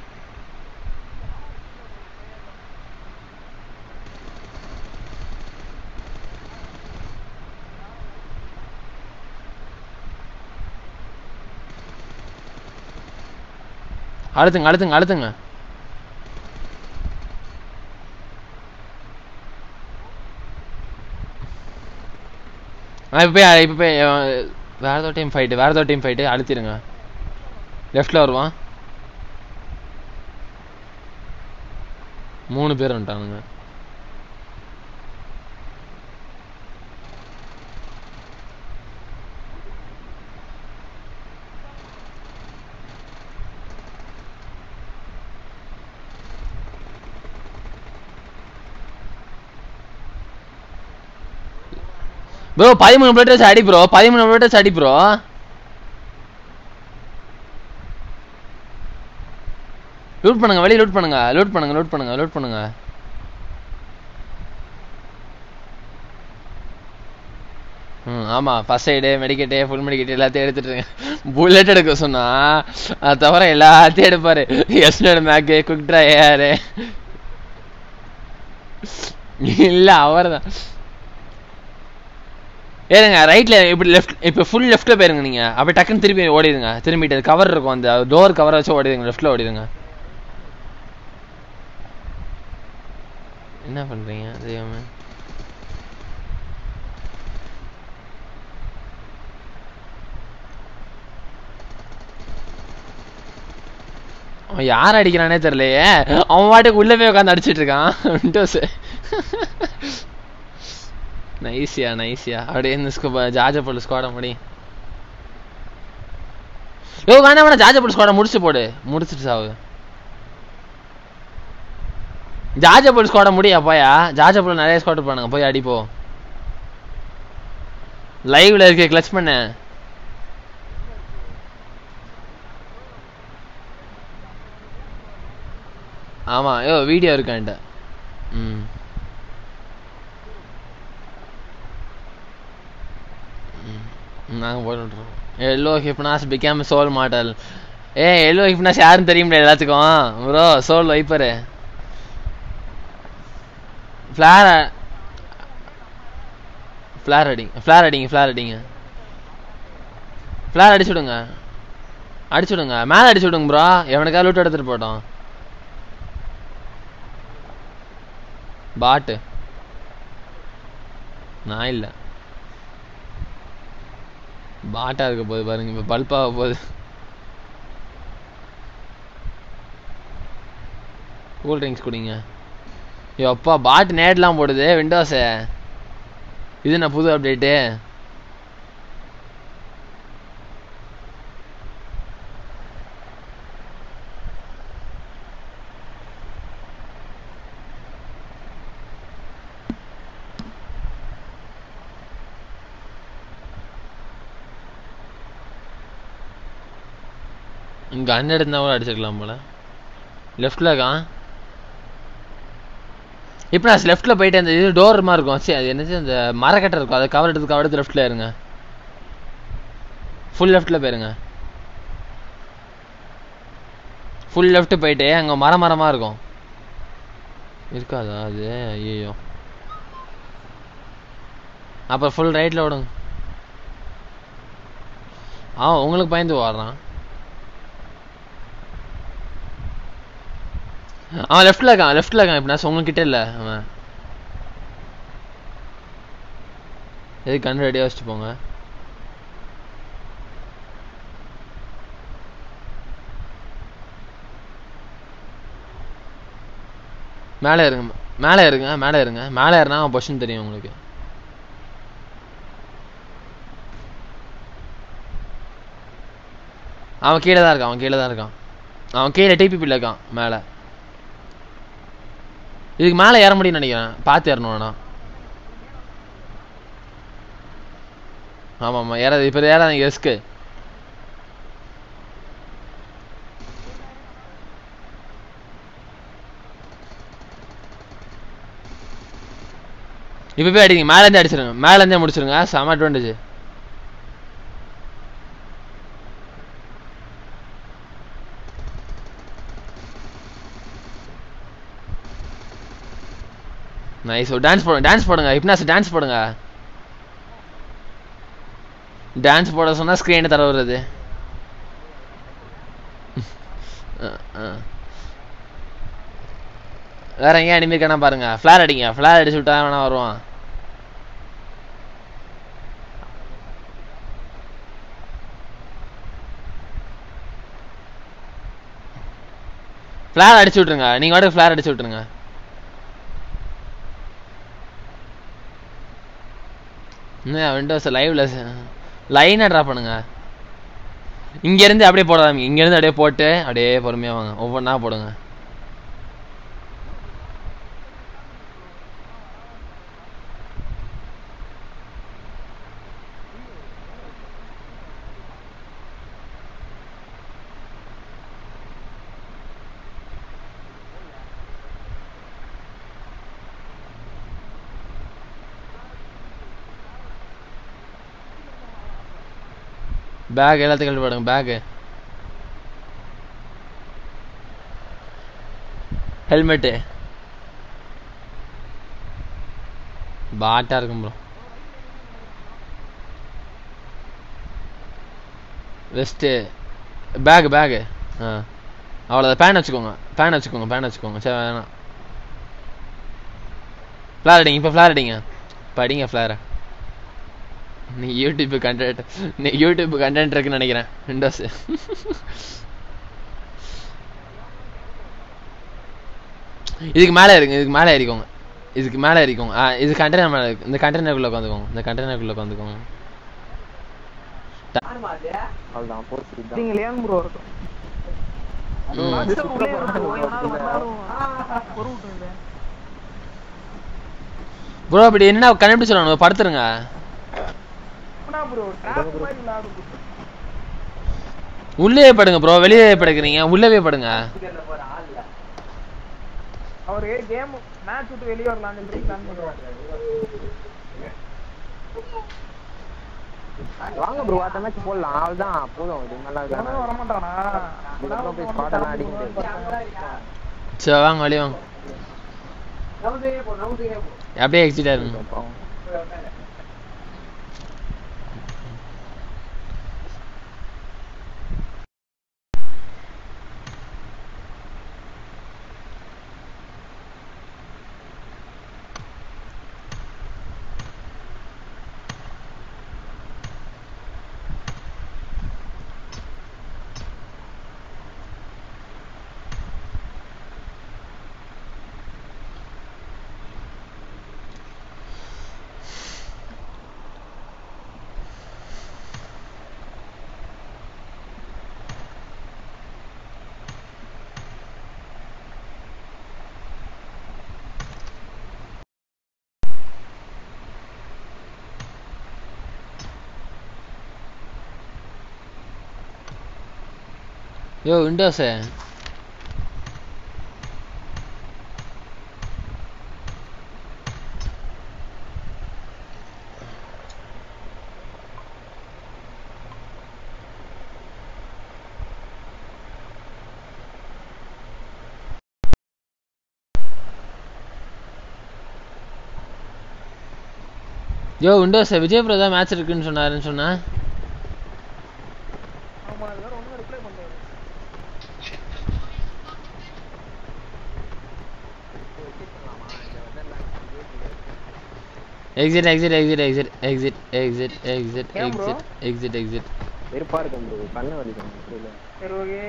Speaker 1: அழுத்துங்க அழுத்துங்க அழுத்துங்க இப்போ போய் இப்போ போய் அஹ், வேற ஏதோ டீம் ஃபைட்டு வேற ஏதோ டீம் ஃபைட்டு அழுத்திடுங்க லெஃப்டில் வருவான் மூணு பேர் வந்துட்டானுங்க ப்ரோ பதிமூணு பிளேட் வச்சு அடி ப்ரோ பதிமூணு பிளேட் வச்சு அடி ப்ரோ லூட் பண்ணுங்க வெளிய லூட் பண்ணுங்க லூட் பண்ணுங்க லூட் பண்ணுங்க லூட் பண்ணுங்க ம் ஆமா first aid medkit full medkit எல்லாத்தையும் எடுத்துட்டு இருக்கேன் புல்லட் எடுக்க சொன்னா அது தவிர எல்லாத்தையும் எடுப்பாரு எஸ்னோட மேக்கு குக் ட்ரையரு இல்ல அவர்தான் ஏறுங்க ரைட்ல இப்படி லெஃப்ட் இப்போ ஃபுல் லெஃப்ட்ல போயிருங்க நீங்க அப்படி டக்குன்னு திருப்பி ஓடிடுங்க திரும்பிட்டு கவர் இருக்கும் அந்த டோர் கவர் வச்சு ஓடிடுங்க லெஃப்ட்ல ஓடிடுங்க என்ன பண்றீங்க தெய்வமே அவன் யார் அடிக்கிறானே தெரியலையே அவன் பாட்டுக்கு உள்ள போய் உட்காந்து அடிச்சிட்டு இருக்கான் விண்டோஸ் நைஸ்யா நைஸ்யா அப்படியே இந்த ஸ்கூ ஜாஜ போல் ஸ்குவாட முடி யோ வேணாம் வேணாம் ஜாஜ போல் ஸ்குவாட முடிச்சு போடு முடிச்சிட்டு சாவு ஜாஜ போல் ஸ்குவாட முடியா போயா ஜாஜ போல் நிறைய ஸ்குவாட் பண்ணுங்க போய் அடிப்போ லைவ்ல இருக்க கிளச் பண்ண ஆமா யோ வீடியோ இருக்கான்ட்ட ம் நாங்கள் போட்டுருவோம் yellow Hypnos became Soul model ஏ எல்லோ ஹிப்னாஸ் யாருன்னு தெரியும்ல எல்லாத்துக்கும் bro Soul Viper flare flare அடிங்க ஃப்ளார் அடிங்க ஃப்ளார் அடிங்க ஃப்ளார் அடிச்சு விடுங்க அடிச்சு விடுங்க மேலே அடிச்சு விடுங்க ப்ரோ எவனுக்காவது லூட் எடுத்துட்டு போட்டோம் பாட்டு நான் இல்லை பாட்டா இருக்க போகுது பாருங்க இப்போ பல்பாக போகுது கூல் ட்ரிங்க்ஸ் குடிங்க ஐயோ அப்பா பாட்டு நேட்லாம் போடுது விண்டோஸு இது என்ன புது அப்டேட்டு இங்க கன் எடுத்தா கூட அடிச்சிருக்கலாம் போல லெஃப்ட்ல இருக்கான் இப்போ நான் லெஃப்ட்ல போயிட்டு அந்த இது டோர் மாதிரி இருக்கும் சரி அது என்னது அந்த மரக்கட்டை இருக்கும் அதை கவர் எடுத்து கவர் எடுத்து லெஃப்ட்ல இருங்க ஃபுல் லெஃப்ட்ல போயிருங்க ஃபுல் லெஃப்ட் போயிட்டு அங்க மர மரமா இருக்கும் இருக்காதா அது ஐயோ அப்புறம் ஃபுல் ரைட்ல விடுங்க ஆ உங்களுக்கு பயந்து ஓடுறான் அவன் லெஃப்ட்ல இருக்கான் லெஃப்ட்ல இருக்கான் இப்போ நான் உங்ககிட்ட இல்ல அவன் எது கண் ரெடியாக வச்சுட்டு போங்க மேலே இருங்க மேலே இருங்க மேலே இருங்க மேலே ஏறினா அவன் பொசிஷன் தெரியும் உங்களுக்கு அவன் கீழே தான் இருக்கான் அவன் கீழே தான் இருக்கான் அவன் கீழே டிபிபியில் இருக்கான் மேலே இதுக்கு மேலே ஏற முடியும்னு நினைக்கிறேன் பார்த்து ஏறணும் வேணா ஆமாம் ஆமாம் ஏறாது இப்போ ஏறாதீங்க ரிஸ்க்கு இப்போ போய் அடிங்க மேலேருந்தே அடிச்சிருங்க மேலேருந்தே முடிச்சிருங்க செம அட்வான்டேஜ் நைஸ் டான்ஸ் போடுங்க டான்ஸ் போடுங்க ஹிப்னாஸ் டான்ஸ் போடுங்க டான்ஸ் போட சொன்னா ஸ்க்ரீனை தர வருது வேற எங்கேயும் அனிமே காணா பாருங்க ஃபிளார் அடிங்க ஃபிளார் அடிச்சு விட்டா வேணா வருவான் ஃபிளார் அடிச்சு விட்டுருங்க நீங்க வாட்டுக்கு ஃபிளார் அடிச்சு விட்டுருங்க இன்னும் விண்டோஸ் லைவ்ல லைனாக ட்ரா பண்ணுங்க இங்கேருந்து அப்படியே போடாதீங்க இங்கேருந்து அப்படியே போட்டு அப்படியே பொறுமையாக வாங்க ஒவ்வொன்றா போடுங்க பேக் எல்லாத்தையும் கழட்டி போடுங்க பேக்கு ஹெல்மெட்டு பாட்டா இருக்கும் ப்ரோ வெஸ்ட்டு பேக் பேகு ஆ அவ்வளோதான் பேன் வச்சுக்கோங்க பேன் வச்சுக்கோங்க பேன் வச்சுக்கோங்க சரி வேணாம் ஃப்ளார் அடிங்க இப்போ ஃப்ளார் அடிங்க இப்போ அடிங்க ஃப்ளாரை நீ யூடியூப் கண்டென்ட் நீ யூடியூப் கண்டென்ட் இருக்குன்னு நினைக்கிறேன் விண்டோஸ் இதுக்கு மேலே இருக்கு இதுக்கு மேலே ஏறிக்கோங்க இதுக்கு மேலே ஏறிக்கோங்க ஆ இது கண்டெய்னர் மேலே இருக்கு இந்த கண்டெய்னருக்குள்ள உட்காந்துக்கோங்க இந்த கண்டெய்னருக்குள்ள உட்காந்துக்கோங்க
Speaker 2: அவ்வளவுதான் போச்சு நீங்க லேன் ப்ரோ இருக்கும்
Speaker 1: ம்.
Speaker 2: மாஸ்டர் உள்ளே இருக்கும் எவனாவது வந்தாலும் ஒரு விட்டுருங்க
Speaker 1: ப்ரோ அப்படி என்னடா கண்டுபிடிச்சிடணும் படுத்துருங்க
Speaker 2: என்ன ப்ரோ டிராப் மாதிரி விளையாடு bro.
Speaker 1: உள்ளே படுங்க ப்ரோ வெளியே படுக்கிறீங்க உள்ளவே படுங்க
Speaker 2: அவர் கேம் மேட்ச் விட்டு வெளியே வரலாம்னு சொல்லி பிளான் பண்ணுவாங்க
Speaker 5: வாங்க ப்ரோ அடுத்த மேட்ச் போடலாம் அவ்வளவுதான் போதும் இது நல்லா
Speaker 2: எவனும் வர மாட்டானா
Speaker 5: இதுக்கப்புறம் போய் squad எல்லாம் அடிக்க முடியாது.
Speaker 1: சரி வாங்க வெளியே வாங்க அப்படியே எக்ஸிட் ஆயிருங்க யோ விண்டோஸு யோ விண்டோஸ் விஜய் ப்ரோ தான் மேட்ச் இருக்குன்னு சொன்னாருன்னு சொன்னா
Speaker 2: ஆமா அது வேற ஒண்ணும் ரிப்ளை பண்றாரு
Speaker 1: exit exit exit exit exit exit exit
Speaker 2: ஏன் bro?
Speaker 1: எக்ஸிட் எக்ஸிட் எக்ஸிட்
Speaker 5: வெறுப்பா இருக்கும் ப்ரோ கண்ணு வலிக்கும் புரியல
Speaker 2: சரி ஓகே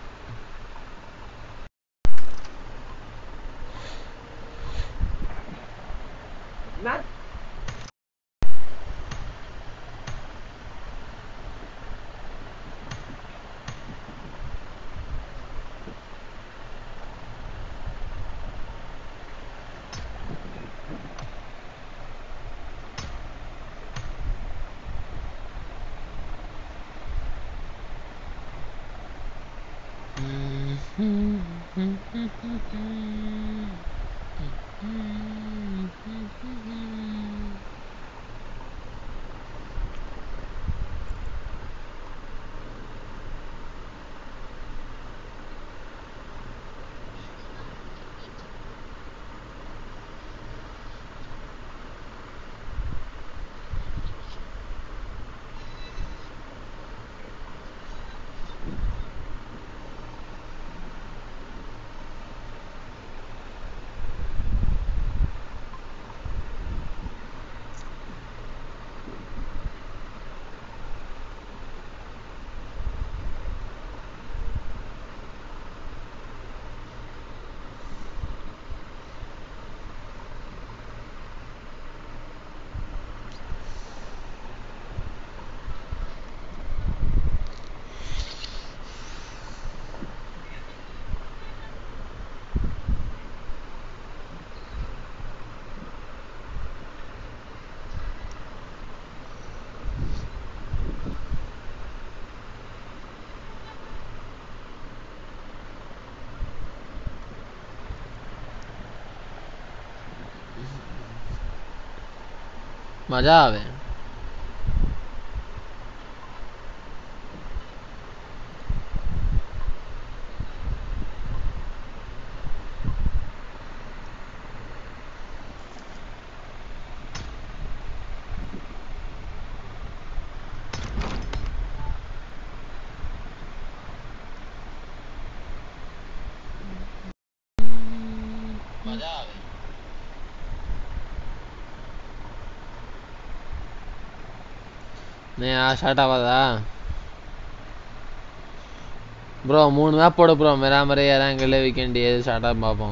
Speaker 1: મજા આવે મજા આવે நீ ஸ்டார்ட் ஆகாதா ப்ரோ மூணு மேப் போடு ப்ரோ மெராமரை ஏறாங்கல்ல வீக்கெண்ட் எது ஸ்டார்ட் ஆகும் பார்ப்போம்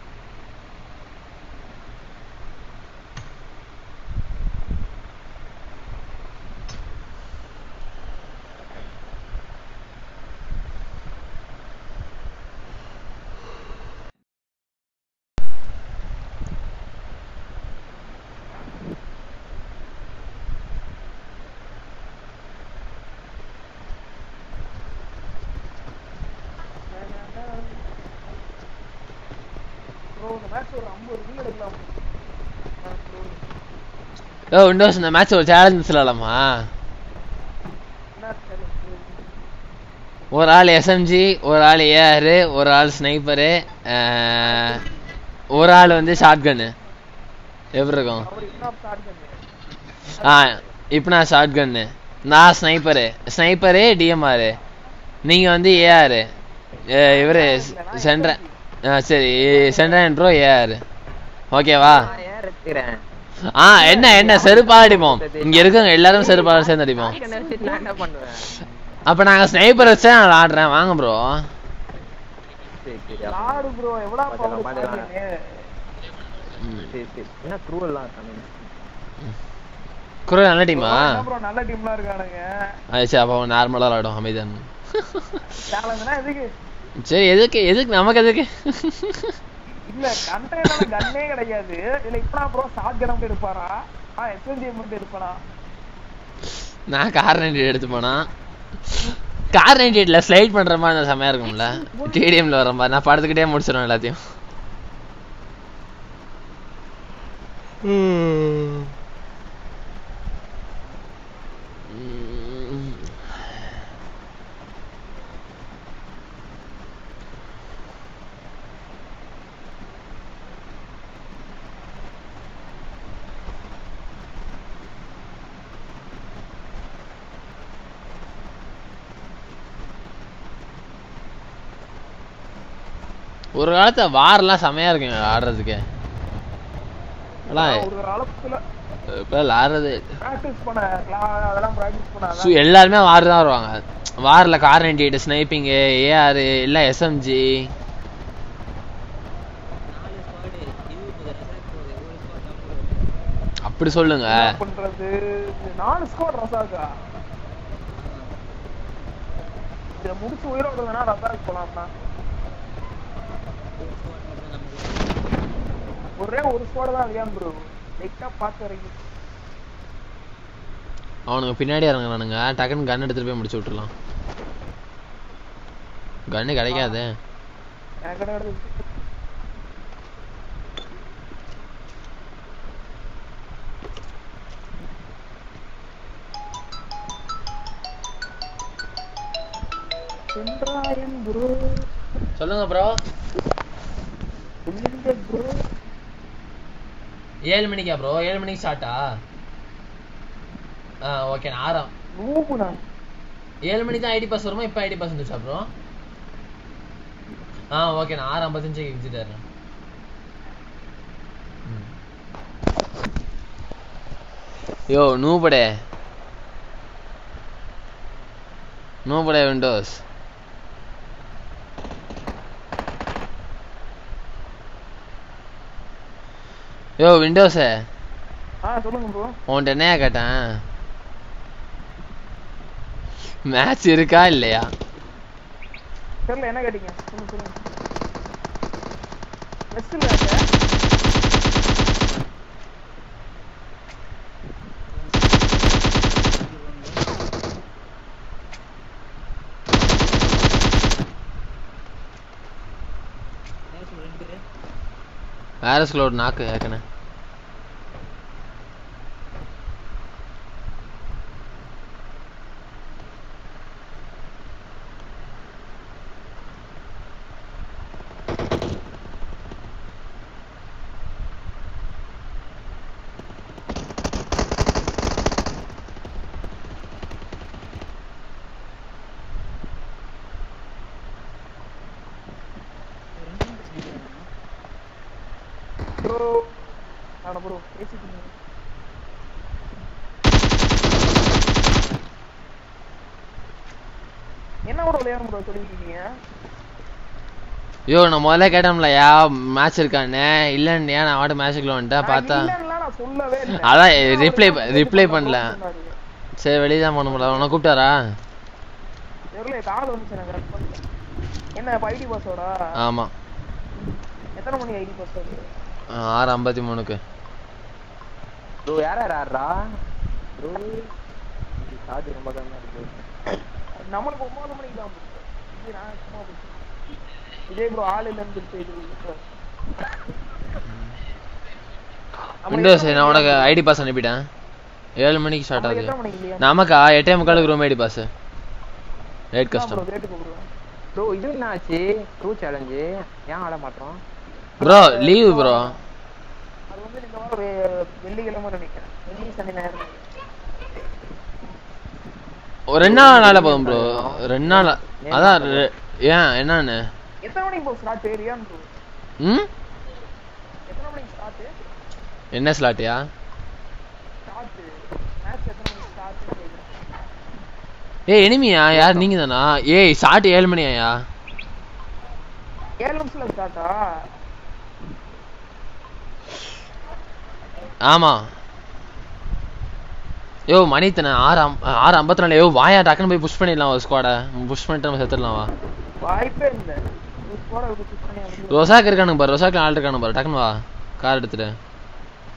Speaker 2: ப்ரோ இந்த மேட்ச் ஒரு ஐம்பது கில் எடுக்கலாம் bro.
Speaker 1: ஓ விண்டோஸ் இந்த மேட்ச் ஒரு சேலஞ்ச் சொல்லலாமா
Speaker 2: என்ன challenge?
Speaker 1: ஒரு ஆள் எஸ்எம்ஜி ஒரு ஆள் ஏஆர் ஒரு ஆள் ஸ்னைப்பரு ஒரு ஆள் வந்து ஷார்ட் கன்னு எப்படி இருக்கும்
Speaker 2: அவர் இன்னும் ஸ்டார்ட் பண்ணு
Speaker 1: ஆ இப்போ நான் ஷார்ட் கன்னு நான் ஸ்னைப்பரு ஸ்னைப்பரு டிஎம்ஆர் நீங்கள் வந்து ஏஆர் இவர் சென்ட்ர ஆ சரி சென்ட்ரன் ப்ரோ ஏஆர் ஓகேவா
Speaker 5: நான் ஏன் இருக்கிறேன்
Speaker 1: ஆ என்ன என்ன செருப்பால் அடிப்போம் இங்க இருக்கவங்க எல்லாரும் செருப்பால் சேர்ந்து அடிப்போம்
Speaker 5: என்ன வச்சுட்டு நான் என்ன பண்ணுவேன்
Speaker 1: அப்ப நாங்க ஸ்னைப்பர் வச்சு நான் விளாடுறேன் வாங்க ப்ரோ
Speaker 5: சரி சரி அப்ப-
Speaker 2: ஆடு ப்ரோ எவ்வளோ
Speaker 5: பாத்துக்கலாம், பாத்துக்கலாம்.
Speaker 2: பவர்
Speaker 5: சரி சரி என்ன க்ரூவல்லாம் இருக்கானுங்க
Speaker 1: குரல் நல்ல டீமா
Speaker 2: ப்ரோ நல்ல டீம்லாம் இருக்கானுங்க
Speaker 1: சரி அப்போ நார்மலா விளாடும் அமைதியான்
Speaker 2: சேலஞ்சுனா எதுக்கு
Speaker 1: சரி எதுக்கு எதுக்கு நமக்கு எதுக்கு
Speaker 2: இல்ல கண்டெய்னர்ல கன்னே கிடையாது இல்ல இப்பனா ப்ரோ ஷார்ட் கன் மட்டும் எடுப்பாரா ஆ எஸ்என்ஜி மட்டும் எடுப்பானா
Speaker 1: நான் கார் ரெண்டு எடுத்து போனா கார் நைன்டி எயிட்ல ஸ்லைட் பண்ற மாதிரி இருந்தா செமையா இருக்கும்ல டிடிஎம்ல வர மாதிரி நான் படுத்துக்கிட்டே முடிச்சிடுவேன் எல்லாத்தையும் ஒரு காலத்துல வாரெல்லாம் செமையா இருக்குங்க ஆடுறதுக்கு ஆனா
Speaker 2: ஒரு காலத்துல
Speaker 1: இப்ப ஆடுறது
Speaker 2: பிராக்டிஸ் பண்ண cla- அதெல்லாம் பிராக்டிஸ்
Speaker 1: சு-
Speaker 2: பண்ணாதான்
Speaker 1: எல்லாருமே வார் தான் வருவாங்க வாரில் கார் நைன்டி எயிட் ஸ்னைப்பிங்கு ஏஆர் எல்லாம் எஸ்எம்ஜி
Speaker 3: நாலு ஸ்குவாடு இருபது ரெசார்ட் போகுது ஒரு ஸ்குவாட் தான்
Speaker 1: அப்படி சொல்லுங்க
Speaker 2: என்ன பண்றது நாலு ஸ்கோர் ரசாக்கா இதை முடிச்சு உயிரோட வேணா ரசாக்கு போலாம்னா
Speaker 3: ஒரு ஸ்குவாட் மட்டும் நமக்கு
Speaker 2: ஒரே ஒரு ஸ்கோர் தான் அதிகம் ப்ரோ லைட்டா பார்த்து வரைக்கும்
Speaker 1: அவனுங்க பின்னாடி இறங்குறானுங்க டக்குன்னு கன் எடுத்துட்டு போய் முடிச்சு விட்டுறலாம் கன்னு கிடைக்காதே
Speaker 2: எனக்கு என்ன கிடையாது சென்றாயன் ப்ரோ
Speaker 1: சொல்லுங்க ப்ரோ
Speaker 2: எங்க ப்ரோ
Speaker 1: ஏழு மணிக்கா ப்ரோ ஏழு மணிக்கு ஸ்டார்ட்டா ஆ ஓகே நான் ஆறாம்
Speaker 2: நூபு நான்
Speaker 1: ஏழு மணிக்கு தான் ஐடி பாஸ் வருமா இப்போ ஐடி பாஸ் வந்துச்சா ப்ரோ ஆ ஓகே நான் ஆறு ஐம்பத்தஞ்சு எக்ஸிட் ஆகிறேன் யோ நூபடே நூபடே விண்டோஸ் யோ விண்டோஸே
Speaker 2: ஆ சொல்லுங்க ப்ரோ
Speaker 1: உன்கிட்ட என்னையா கேட்டேன் மேட்ச் இருக்கா இல்லையா
Speaker 2: தெரியல என்ன கேட்டீங்க சொல்லுங்க சொல்லுங்க வெஸ்ட்ல இருக்க
Speaker 3: நேசம் ரெண்டு பேர்
Speaker 1: வேற ஸ்லோட் நாக்கு ஏற்கனவே
Speaker 2: ப்ரோ ஆனா ப்ரோ பேசிட்டு இருந்தீங்க. என்ன ப்ரோ விளையாடும் ப்ரோ சொல்லிட்டு இருக்கீங்க
Speaker 1: ஐயோ நான் முதல்ல கேட்டோம்லயா மேட்ச் இருக்கான்னு இல்லைன்னு நான் ஆடு மேட்ச்சுக்குள்ள வந்துட்டேன் பார்த்தா
Speaker 2: நான் இல்லைன்னுலாம் நான் சொல்லவே இல்லை.
Speaker 1: அதான்
Speaker 2: சும்மா
Speaker 1: reply
Speaker 2: ஒரு
Speaker 1: ப- reply
Speaker 2: message
Speaker 1: பண்ணல.
Speaker 2: சொன்னாரு.
Speaker 1: சரி வெளியே தான் பண்ண முடியல உன்னை கூப்பிட்டாரா
Speaker 2: தெரியல கால் வந்துச்சு எனக்கு correct பண்ணிட்டேன். என்ன ஐடி பாஸோட
Speaker 1: ஆமாம்
Speaker 2: எத்தனை மணி ஐடி பாஸ்வேர்டு
Speaker 1: ஆறு ஐம்பத்தி மூணுக்கு
Speaker 5: ப்ரோ யார் யார் ஆடுறா ப்ரோ சார்ஜ் ரொம்ப கம்மியா இருக்கு
Speaker 2: நம்மளுக்கு ஒன்பது மணிக்கு தான் bro. இது நான் சும்மா பேசுறேன். இதே ப்ரோ ஆள் இல்லைன்னு சொல்லிட்டு இது இது. நம்மளுக்கு
Speaker 1: விண்டோஸ்
Speaker 2: எத்தனை
Speaker 1: நான் உனக்கு
Speaker 2: மணிக்கு
Speaker 1: ஐடி பாஸ் அனுப்பிட்டேன் ஏழு மணிக்கு ஸ்டார்ட்
Speaker 2: நம்மளுக்கு
Speaker 1: ஆகுது
Speaker 2: எத்தனை மணிக்கு இல்லையா?
Speaker 1: நமக்கா எட்டே முக்காலுக்கு room ID pass rate
Speaker 2: bro,
Speaker 1: கஷ்டம்
Speaker 2: rate கூப்பிடுவேன்.
Speaker 5: ப்ரோ இது என்ன ஆச்சு ட்ரூ சேலஞ்சு ஏன் ஆட மாட்டோம்
Speaker 1: ப்ரோ லீவு ப்ரோ
Speaker 2: அது வந்து இந்த வாரம் வெ- வெள்ளிக்கிழமை நினைக்கிறேன் வெள்ளி சனி ஞாயிறு நினைக்கிறேன்.
Speaker 1: ஒரு ரெண்டு நாள் நாள போதும் ப்ரோ ரெண்டு நாள் அதான் ரெ- ஏன் என்னன்னு
Speaker 2: எத்தனை மணிக்கு போ ஸ்டார்ட் ஏரியான்னு bro?
Speaker 1: ம்
Speaker 2: எத்தனை மணிக்கு ஸ்டார்ட்
Speaker 1: என்ன ஸ்லாட்டியா
Speaker 2: ஸ்டார்ட் மேட்ச் எத்தனை மணிக்கு ஸ்டார்ட் கேக்குறேன்
Speaker 1: ஏய் எனிமியா யார் நீங்க தானா ஏய் ஸ்டார்ட் ஏழு மணியாயா
Speaker 2: ஏழு நிமிஷத்துல ஸ்டார்ட்டா
Speaker 1: ஆமா யோ மணி தானே ஆறு அம்- ஆறு ஐம்பத்தி நாலு யோ வாயா டக்குன்னு போய் புஷ் பண்ணிடலாம் ஒரு ஸ்குவாடை புஷ் பண்ணிட்டு நம்ம செத்துடலாம் வா
Speaker 2: வாய்ப்பே இல்லை ஒரு ஸ்கோரை புஷ் பண்ணி வந்து
Speaker 1: ரொசாக் இருக்கானுங்க பாரு ரொசாக்கு ஆள் இருக்கானுங்க பாரு டக்குன்னு வா கார் எடுத்துட்டு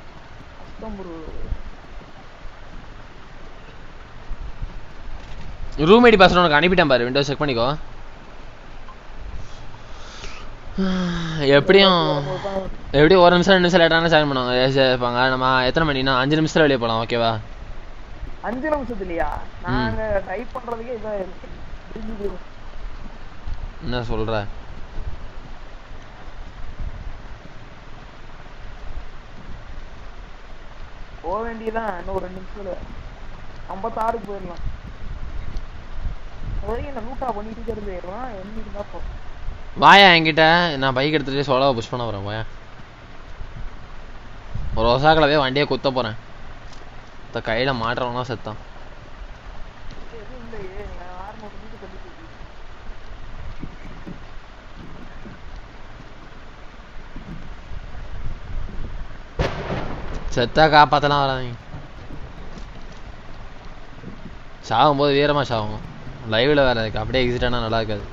Speaker 2: கஷ்டம் bro
Speaker 1: ரூம் ஐடி பாஸ்வேர்டு உனக்கு அனுப்பிட்டேன் பாரு விண்டோஸ் செக் பண்ணிக்கோ எப்படியும் எப்படியும் ஒரு நிமிஷம் ரெண்டு நிமிஷம் லேட்டான ஜாயின் பண்ணுவாங்க இருப்பாங்க நம்ம எத்தனை மணினா அஞ்சு நிமிஷத்துல வெளியே போகலாம் ஓகேவா
Speaker 2: அஞ்சு நிமிஷத்துலயா நாங்க டைப் பண்றதுக்கே இதான் இருக்கு முடிஞ்சு போயிடும்.
Speaker 1: என்ன சொல்ற
Speaker 2: போக வேண்டியதான் இன்னும் ஒரு ரெண்டு நிமிஷத்துல ஐம்பத்தாறுக்கு போயிடலாம் அது வரைக்கும் என்ன லூட்டா பண்ணிட்டு இருக்கிறது போயிடலாம் என்ன இருந்தா போ
Speaker 1: வாயா என்கிட்ட நான் பைக் எடுத்துட்டு சோலாவை புஷ் பண்ண போறேன் வாயா ஒரு ஒசாக்கில் வண்டியை குத்த போறேன் இந்த கையில மாட்டுறவனா செத்தான்
Speaker 2: எதுவும் இல்லையே நான் ஆறுநூறு மீட்டர் தள்ளி போயிட்டு
Speaker 1: செத்தா காப்பாத்தலாம் வராதீங்க சாகும் போது வீரமா சாகும் லைவ்ல வேற இருக்கு அப்படியே எக்ஸிட் ஆனா நல்லா இருக்காது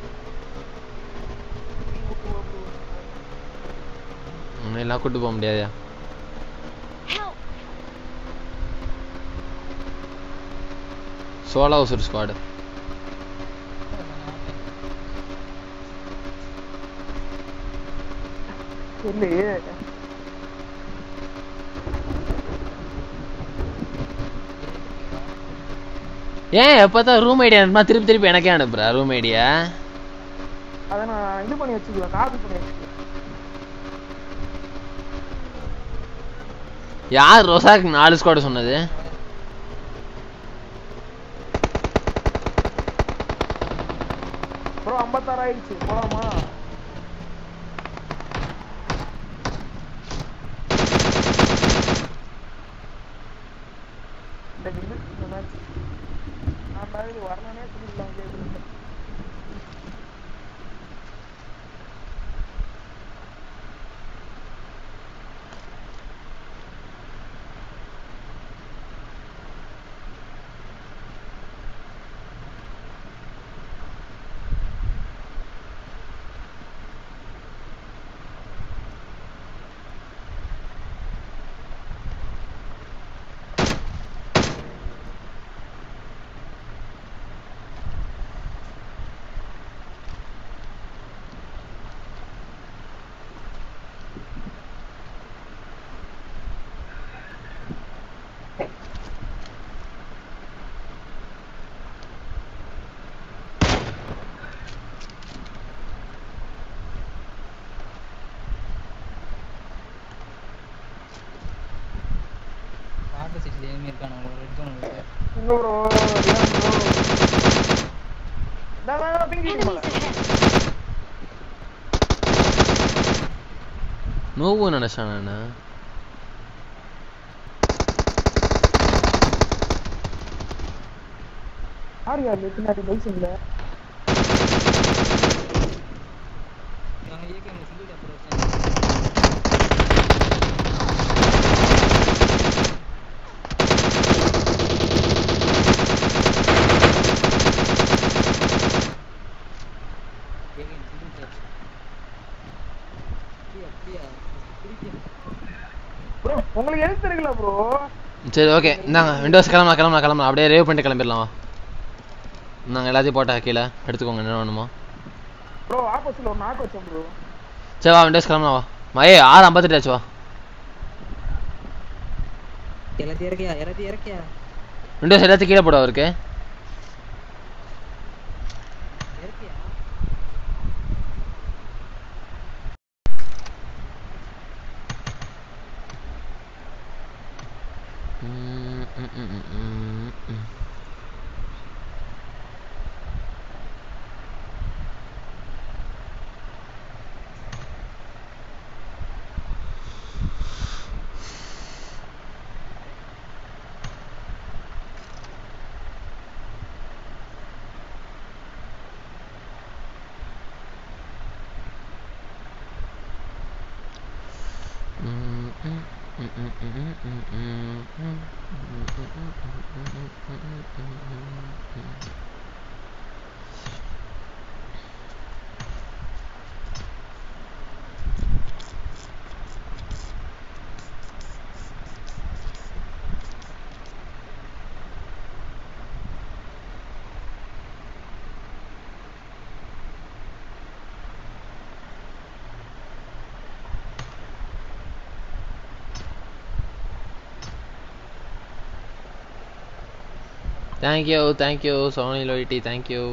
Speaker 1: எல்லாம் கூட்டு போக முடியாதுயா
Speaker 4: Help!
Speaker 1: சோலா ஒரு ஸ்குவாடு
Speaker 2: இல்லையே
Speaker 1: ஏன் எப்பதான் ரூம் ஐடியா அனுப்புனா திருப்பி திருப்பி எனக்கே அனுப்புற ரூம் ஐடியா
Speaker 2: அதை நான் இது பண்ணி வச்சுக்குவேன் காப்பி பண்ணி வச்சுக்குவேன்
Speaker 1: யார் ரோசாக்கு நாலு ஸ்குவாடு சொன்னது
Speaker 2: ப்ரோ ஐம்பத்தாறு ஆயிடுச்சு போலாமா இந்த கில்லு இந்த மேட்ச் நான் மாதிரி வரணும்னே சொல்லிடலாம் கேட்குறேன்
Speaker 3: ஆப்போசிட்ல எனிமி இருக்கானு ரெட் ஜோன் இருக்கு
Speaker 2: இன்னும் ப்ரோ ப்ரோ பிங்கிட்டு
Speaker 4: Enemies ahead!
Speaker 1: நோவு நினைச்சான் நான்
Speaker 2: யார் யார் பின்னாடி பைசன்ல
Speaker 3: நாங்க AK single approach AK single tap அப்படியா அப்படியா பிடிக்கும்
Speaker 2: ப்ரோ உங்களுக்கு எழுத்து இருக்குல்ல ப்ரோ
Speaker 1: சரி ஓகே இந்தாங்க விண்டோஸ் கிளம்பலாம் கிளம்பலாம் கிளம்பலாம் அப்படியே ரேவ் பண்ணிட்டு கிளம்பிடலாம் வா நாங்கள் எல்லாத்தையும் போட்டா கீழே எடுத்துக்கோங்க என்ன வேணுமோ
Speaker 2: ப்ரோ ஆப்போசிட்ல ஒரு நாக்கு வச்சேன் ப்ரோ
Speaker 1: சரி வா விண்டோஸ் கிளம்பலாம் வா மயே ஆறு ஐம்பத்தெட்டு ஆச்சு வா
Speaker 3: எல்லாத்தையும் இறக்கியா எல்லாத்தையும் இறக்கியா
Speaker 1: விண்டோஸ் எல்லாத்தையும் கீழே போட அவருக்கு
Speaker 3: இறக்கியா
Speaker 1: ம், ம், ம், ம், ம், ம். தேங்க்யூ தேங்க்யூ சோனி லோயிட்டி தேங்க்யூ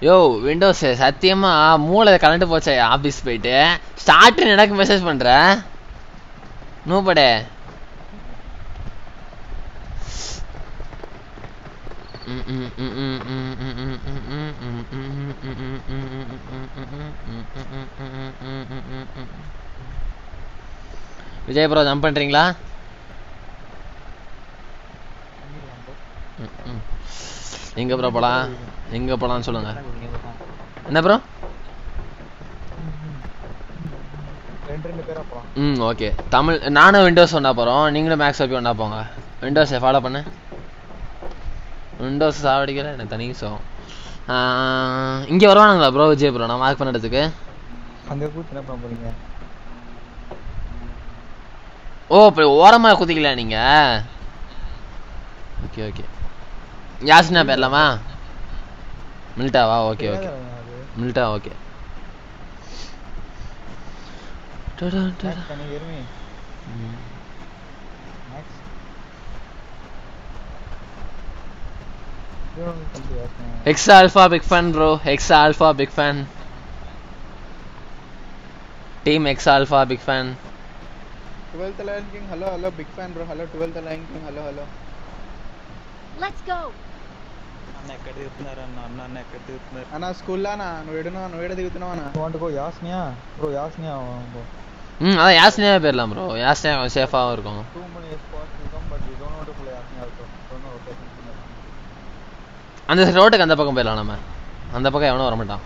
Speaker 1: யோ விண்டோஸ் சத்தியமா மூளை கலண்டு போச்சே ஆபீஸ் போயிட்டு ஸ்டார்ட் எனக்கு மெசேஜ் பண்ற நூபடே விஜய் ப்ரோ ஜம்ப் பண்றீங்களா ம், ம். எங்க ப்ரோ போலாம் எங்க போலாம்னு சொல்லுங்க என்ன ப்ரோ
Speaker 2: ரெண்டு ரெண்டு பேரா போலாம்
Speaker 1: ம் ஓகே தமிழ் நானும் விண்டோஸ் ஒன்றா போகிறோம் நீங்களும் மேக்ஸ் ஓபி ஒன்றா போங்க விண்டோஸை ஃபாலோ பண்ணு விண்டோஸ் சாவடிக்கிற எனக்கு தனி சோகம் இங்கே வருவானுங்களா ப்ரோ விஜய் ப்ரோ நான் மார்க் பண்ணுறதுக்கு
Speaker 2: அந்த கூத்து என்ன பண்ண போறீங்க
Speaker 1: ஓ இப்போ ஓரமாக குதிக்கல நீங்கள் ஓகே ஓகே யாஸ்னா பேர்லாமா மில்ட்டாவா ஓகே ஓகே மில்ட்டா ஓகே டடான் டடா.
Speaker 2: Can you hear me?
Speaker 1: ம்.
Speaker 2: Max? You don't come to ask me.
Speaker 1: X Alpha big fan bro. X Alpha big fan. Team X Alpha big fan.
Speaker 6: 12th Lion King, hello, hello, big fan bro, hello, 12th Lion King, hello, hello.
Speaker 4: Let's go.
Speaker 7: అన్న ఎక్కడ దిగుతున్నారు అన్న అన్న అన్న ఎక్కడ దిగుతున్నారు
Speaker 6: అన్న స్కూల్లో అన్న నువ్వు ఎడునా నువ్వు ఎడ దిగుతున్నావు అన్న
Speaker 2: You want to go Yasnia? Bro, Yasnia. Bro.
Speaker 1: ம் அதான் யாஸ்னியாவே போயிடலாம் ப்ரோ யாஸ்னியா கொஞ்சம் சேஃபாகவும் இருக்கும்
Speaker 2: Too many spots will come, but we don't want to play Yasnia also. Don't know rotation.
Speaker 1: அந்த ரோட்டுக்கு அந்த பக்கம் போயிடலாம் நம்ம அந்த பக்கம் எவனும் வர மாட்டான்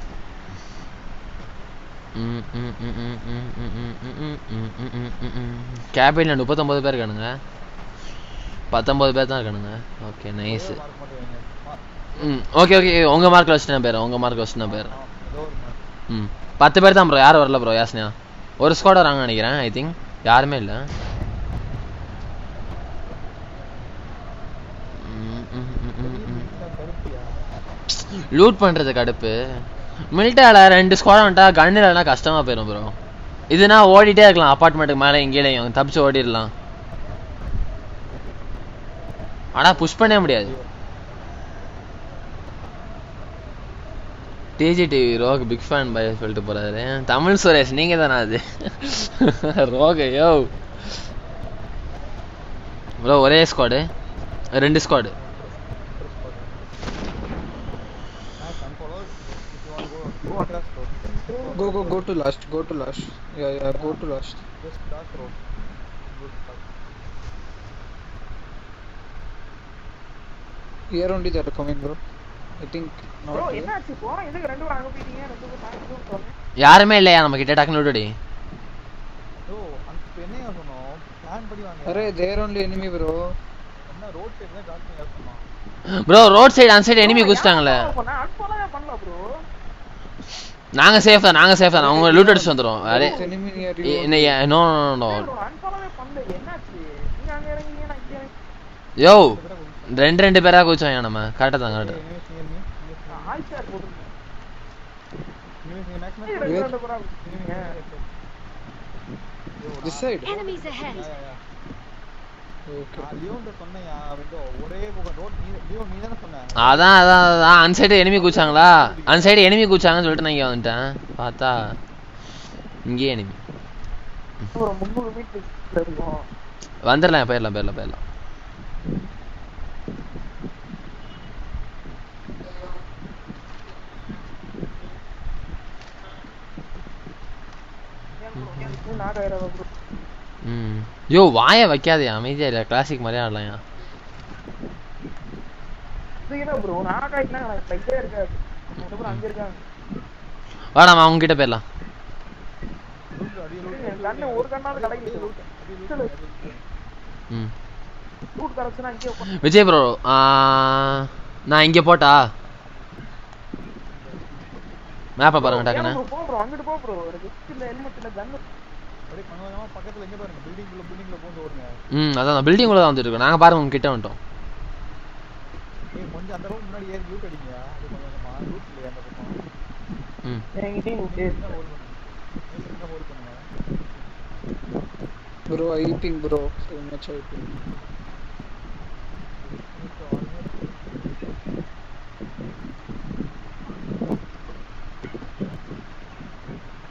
Speaker 1: கேபினில் முப்பத்தொம்பது பேர் இருக்கானுங்க பத்தொம்பது பேர் தான் இருக்கானுங்க ஓகே நைஸ்
Speaker 2: Mark மட்டும் வைங்க. Mark-
Speaker 1: ம் ஓகே ஓகே உங்கள் மார்க் வச்சுட்டேன் பேர் உங்கள் மார்க் வச்சுட்டேன் பேர்
Speaker 2: ஆ, ஏதோ ஒரு mark.
Speaker 1: ம் பத்து பேர் தான் ப்ரோ யாரும் வரல ப்ரோ யாஸ்னியா ஒரு ஸ்குவாட் வராங்கன்னு நினைக்கிறேன் ஐ திங்க் யாருமே இல்லை
Speaker 2: கருப்பியா?
Speaker 1: லூட் பண்ணுறது கடுப்பு மில்ட்டால ரெண்டு ஸ்குவாட் வந்துட்டா கன் இல்லைனா கஷ்டமாக போயிடும் ப்ரோ இதுனா ஓடிட்டே இருக்கலாம் அப்பார்ட்மெண்ட்டுக்கு மேலே எங்கேயும் தப்பிச்சு ஓடிடலாம் ஆனால் புஷ் பண்ணவே முடியாது DG TV ROG big fan bye சொல்லிட்டு போறாரு தமிழ் சுரேஷ் நீங்க தானே அது ரோக யோ ப்ரோ ஒரே ஸ்குவாடு ரெண்டு squad
Speaker 2: Max, unfollow. If you want to go, go across road.
Speaker 6: Go, go, go to last, go to last. Yeah, yeah, go to last.
Speaker 2: Just cross road. Good stuff.
Speaker 6: Here only they are coming bro. I think not
Speaker 2: Bro,
Speaker 6: here.
Speaker 2: என்னாச்சு இப்போ எதுக்கு ரெண்டு பேரும் அங்க போயிட்டீங்க ரெண்டு பேரும் தாண்டி சொல்றேன்
Speaker 1: யாருமே இல்லையா நம்ம கிட்ட டக்குனு விட்டுடி
Speaker 2: ப்ரோ அந்த இப்ப என்னையா சொன்னோம் பிளான் படி வாங்க
Speaker 6: Arey, there only enemy bro.
Speaker 2: என்ன ரோட் சைடு தான் கால் பண்ணி சொன்னோம்
Speaker 1: ப்ரோ ரோட் சைடு அந்த சைடு எனிமி குச்சிட்டாங்களே
Speaker 2: நான் அன்ஃபாலோவே பண்ணல ப்ரோ
Speaker 1: நாங்க சேஃப் தான் நாங்க சேஃப் தான் அவங்க லூட் அடிச்சு வந்துரும் அரே
Speaker 6: There's enemy near you.
Speaker 1: என்ன நோ நோ நோ
Speaker 2: ப்ரோ அன்ஃபாலோவே பண்ணல என்னாச்சு நீங்க அங்க இறங்குங்க நான் இங்க இறங்கி
Speaker 1: யோ ரெண்டு ரெண்டு பேரா குச்சாங்க நம்ம கரெக்டாக தான் கரெக்டாக
Speaker 2: எனிமீஸ் நியர் மீ ஆயிஷார் போடுங்க enemies near Max Max
Speaker 6: Where?
Speaker 2: ரெண்டு பேரா நீங்க
Speaker 6: This side.
Speaker 4: Enemies ahead.
Speaker 6: Okay.
Speaker 2: Leon சொன்னையா விண்டோ ஒரே பக்கம் ரோட் நீ லியோன் நீ தானே சொன்ன
Speaker 1: அதான் அதான் அதான் அந்த சைடு எனிமி குச்சாங்களா அந்த சைடு எனிமி குச்சாங்கன்னு சொல்லிட்டு நான் இங்கே வந்துட்டேன் பார்த்தா இங்கேயே எனிமி
Speaker 2: ஒரு முந்நூறு மீட்டர் இருக்கும்
Speaker 1: வந்துடலாம் போயிடலாம் போயிடலாம் போயிடலாம்
Speaker 2: நாகாயிரம் ப்ரோ
Speaker 1: ம் யோ வாயை வைக்காதே அமைதியா இல்லை கிளாசிக் மாதிரியே ஆடலாம்
Speaker 2: இது என்ன ப்ரோ நாகாயிட்டுனா எனக்கு லைட்டே இருக்காது அதுக்கப்புறம் அங்க இருக்காங்க
Speaker 1: வா நம்ம அவங்க கிட்ட போயிடலாம்
Speaker 2: என் கண்ணு ஒரு கண்ணாவது கலங்கிட்டு
Speaker 1: ம்
Speaker 2: ரூட் கரெக்ஷனா இங்கே உட்காந்து
Speaker 1: விஜய் ப்ரோ நான் இங்கே போட்டா மேப்பை பாருங்க டக்குன்னு
Speaker 2: போ ப்ரோ அங்கிட்டு போ ப்ரோ எனக்கு இல்ல ஹெல்மெட் இல்ல கன் அப்படியே கொஞ்சம் கொஞ்சமா பக்கத்துல எங்க பாருங்க பில்டிங் குள்ள பில்டிங் குள்ள போந்து ஓடுங்க
Speaker 1: ம் அதான் பில்டிங் உள்ள தான் வந்துட்டு இருக்கோம் நாங்கள் பாருங்க உங்க கிட்ட வந்துட்டோம்
Speaker 2: ஏய் கொஞ்சம் அந்த ரோட் முன்னாடி ஏறி லூட் அடிங்க அது கொஞ்சம் கொஞ்சமா லூட் இல்லையா அந்த பக்கம்
Speaker 1: ம்
Speaker 2: என்கிட்டயும் லூட் என்ன ஹோல்ட் பண்ணுங்க என்ன ஹோல்ட் பண்ணுங்க
Speaker 6: Bro, I ping bro. So much I ping.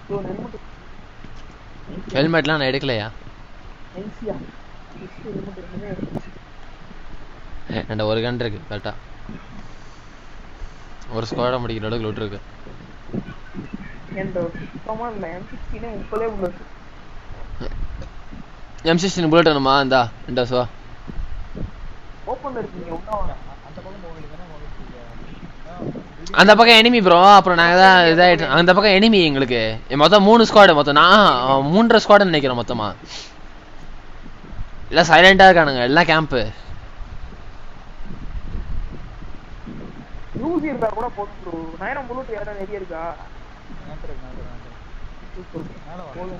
Speaker 5: Bro helmet
Speaker 1: ஹெல்மெட்லாம் நான் எடுக்கலையா
Speaker 5: என்சியா ஹெல்மெட் இருக்குமே
Speaker 1: என்கிட்ட ஒரு கன் இருக்கு கரெக்டா ஒரு ஸ்குவாட முடிக்கிற அளவுக்கு லூட் இருக்கு
Speaker 5: என்கிட்ட சுத்தமா இல்லை எம் சிக்ஸ்டீனே முப்பதே உள்ளது
Speaker 1: எம் சிக்ஸ்டின் புல்லட் வேணுமா இந்தா இண்டஸ் வா
Speaker 5: ஓப்பன்ல இருக்கீங்க உள்ள வாங்க
Speaker 2: அந்த பக்கம் போக வேண்டியதானே முதல்ல
Speaker 1: அந்த பக்கம் எனிமி ப்ரோ அப்புறம் நாங்கள் தான் இதாயிட்டு அந்த பக்கம் எனிமி எங்களுக்கு மொத்தம் மூணு ஸ்குவாடு மொத்தம் நான் மூன்றரை ஸ்குவாடுன்னு நினைக்கிறேன் மொத்தமா எல்லாம் சைலண்டா இருக்கானுங்க எல்லாம் கேம்ப்பு
Speaker 5: யூசி இருந்தா கூட போதும் ப்ரோ நயனம் புல்லட் யாரும் நிறைய இருக்கா
Speaker 2: என்கிட்ட இருக்கு என்கிட்ட இருக்கு, என்கிட்ட இருக்கு. மேல வா
Speaker 5: போதும்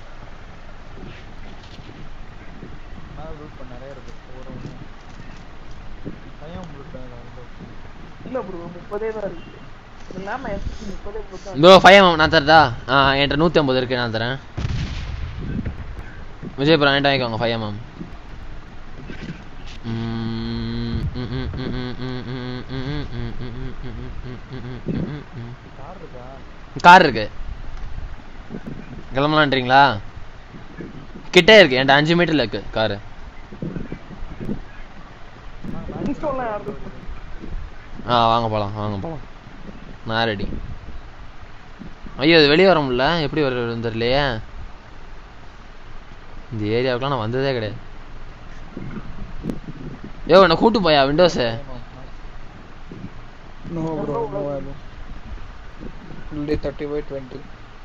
Speaker 2: மேல லூட் பண்ண நிறைய இருக்கு ஒரு ஒன்று பையன் லூட் பண்ண
Speaker 5: இல்ல ப்ரோ முப்பதே தான் இருக்கு இல்லாம எம் சிக்ஸ்டி முப்பதே புல்லட் தான்
Speaker 1: ப்ரோ ஃபைவ் நான் தரதா ஆ என்கிட்ட நூற்றி ஐம்பது இருக்கு நான் தரேன் விஜய் ப்ரோ என்கிட்ட வாங்கிக்கோங்க ஃபைவ் எம்எம்
Speaker 2: கார் இருக்கா
Speaker 1: கார் இருக்கு கிளம்பலான்றீங்களா கிட்டே இருக்கு என்கிட்ட அஞ்சு மீட்டர்ல இருக்கு காரு
Speaker 5: இன்ஸ்டால்லாம் யாரும்
Speaker 1: ஆ வாங்க போலாம் வாங்க போலாம் நான் ரெடி ஐயோ இது வெளியே வர முடியல எப்படி வருதுன்னு தெரியலையே இந்த ஏரியாவுக்குலாம் நான் வந்ததே கிடையாது யோ என்ன கூட்டு போயா windows
Speaker 6: No, bro, no ammo. Only 30 by 20.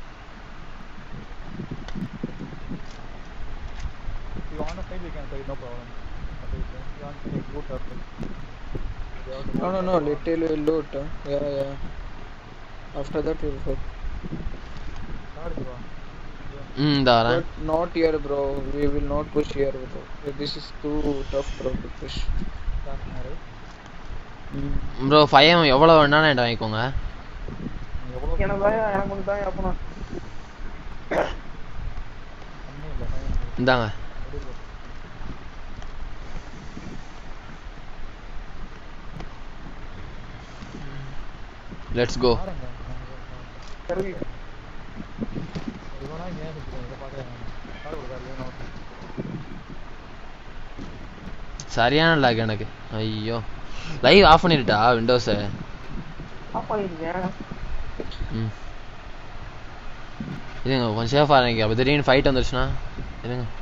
Speaker 2: If you want to fight, we can fight, no problem. But if you want to take loot or something, you have to
Speaker 6: No, no,
Speaker 2: go
Speaker 6: no,
Speaker 2: down.
Speaker 6: little will loot. huh? Yeah, yeah. After that, we'll fight.
Speaker 2: Car இருக்கு வா.
Speaker 1: ம் இந்த வரேன்
Speaker 6: But not here, bro. We will not push here. Bro. This is too tough, bro, to push.
Speaker 2: Car நேரு.
Speaker 1: ப்ரோ ஃபைவ் எம் எவ்வளோ வேணாலும் என்கிட்ட வாங்கிக்கோங்க
Speaker 2: நீ எவ்வளவு
Speaker 5: எனக்கு தான் எனக்கு ஒன்று தான் அப்பனா
Speaker 2: ஒண்ணும் இல்ல, பையன் இருக்கு.
Speaker 1: இந்தாங்க
Speaker 2: வெளிய போ.
Speaker 1: லெட்ஸ் கோ
Speaker 2: car எங்க?
Speaker 5: சரி
Speaker 2: இவ்வளவு நேரம் ஏன் சுத்திட்டு இதை பார்க்கறேன் நான். car ஒரு car வேணும்.
Speaker 1: சரியான லாக் எனக்கு ஐயோ லைவ் ஆஃப் பண்ணிருட்டா விண்டோஸை
Speaker 5: ஆஃப் பண்ணிருக்கேன்
Speaker 1: ம் இதுங்க கொஞ்சம் சேஃபாக இருங்க அப்போ திடீர்னு ஃபைட் வந்துருச்சுன்னா இருங்க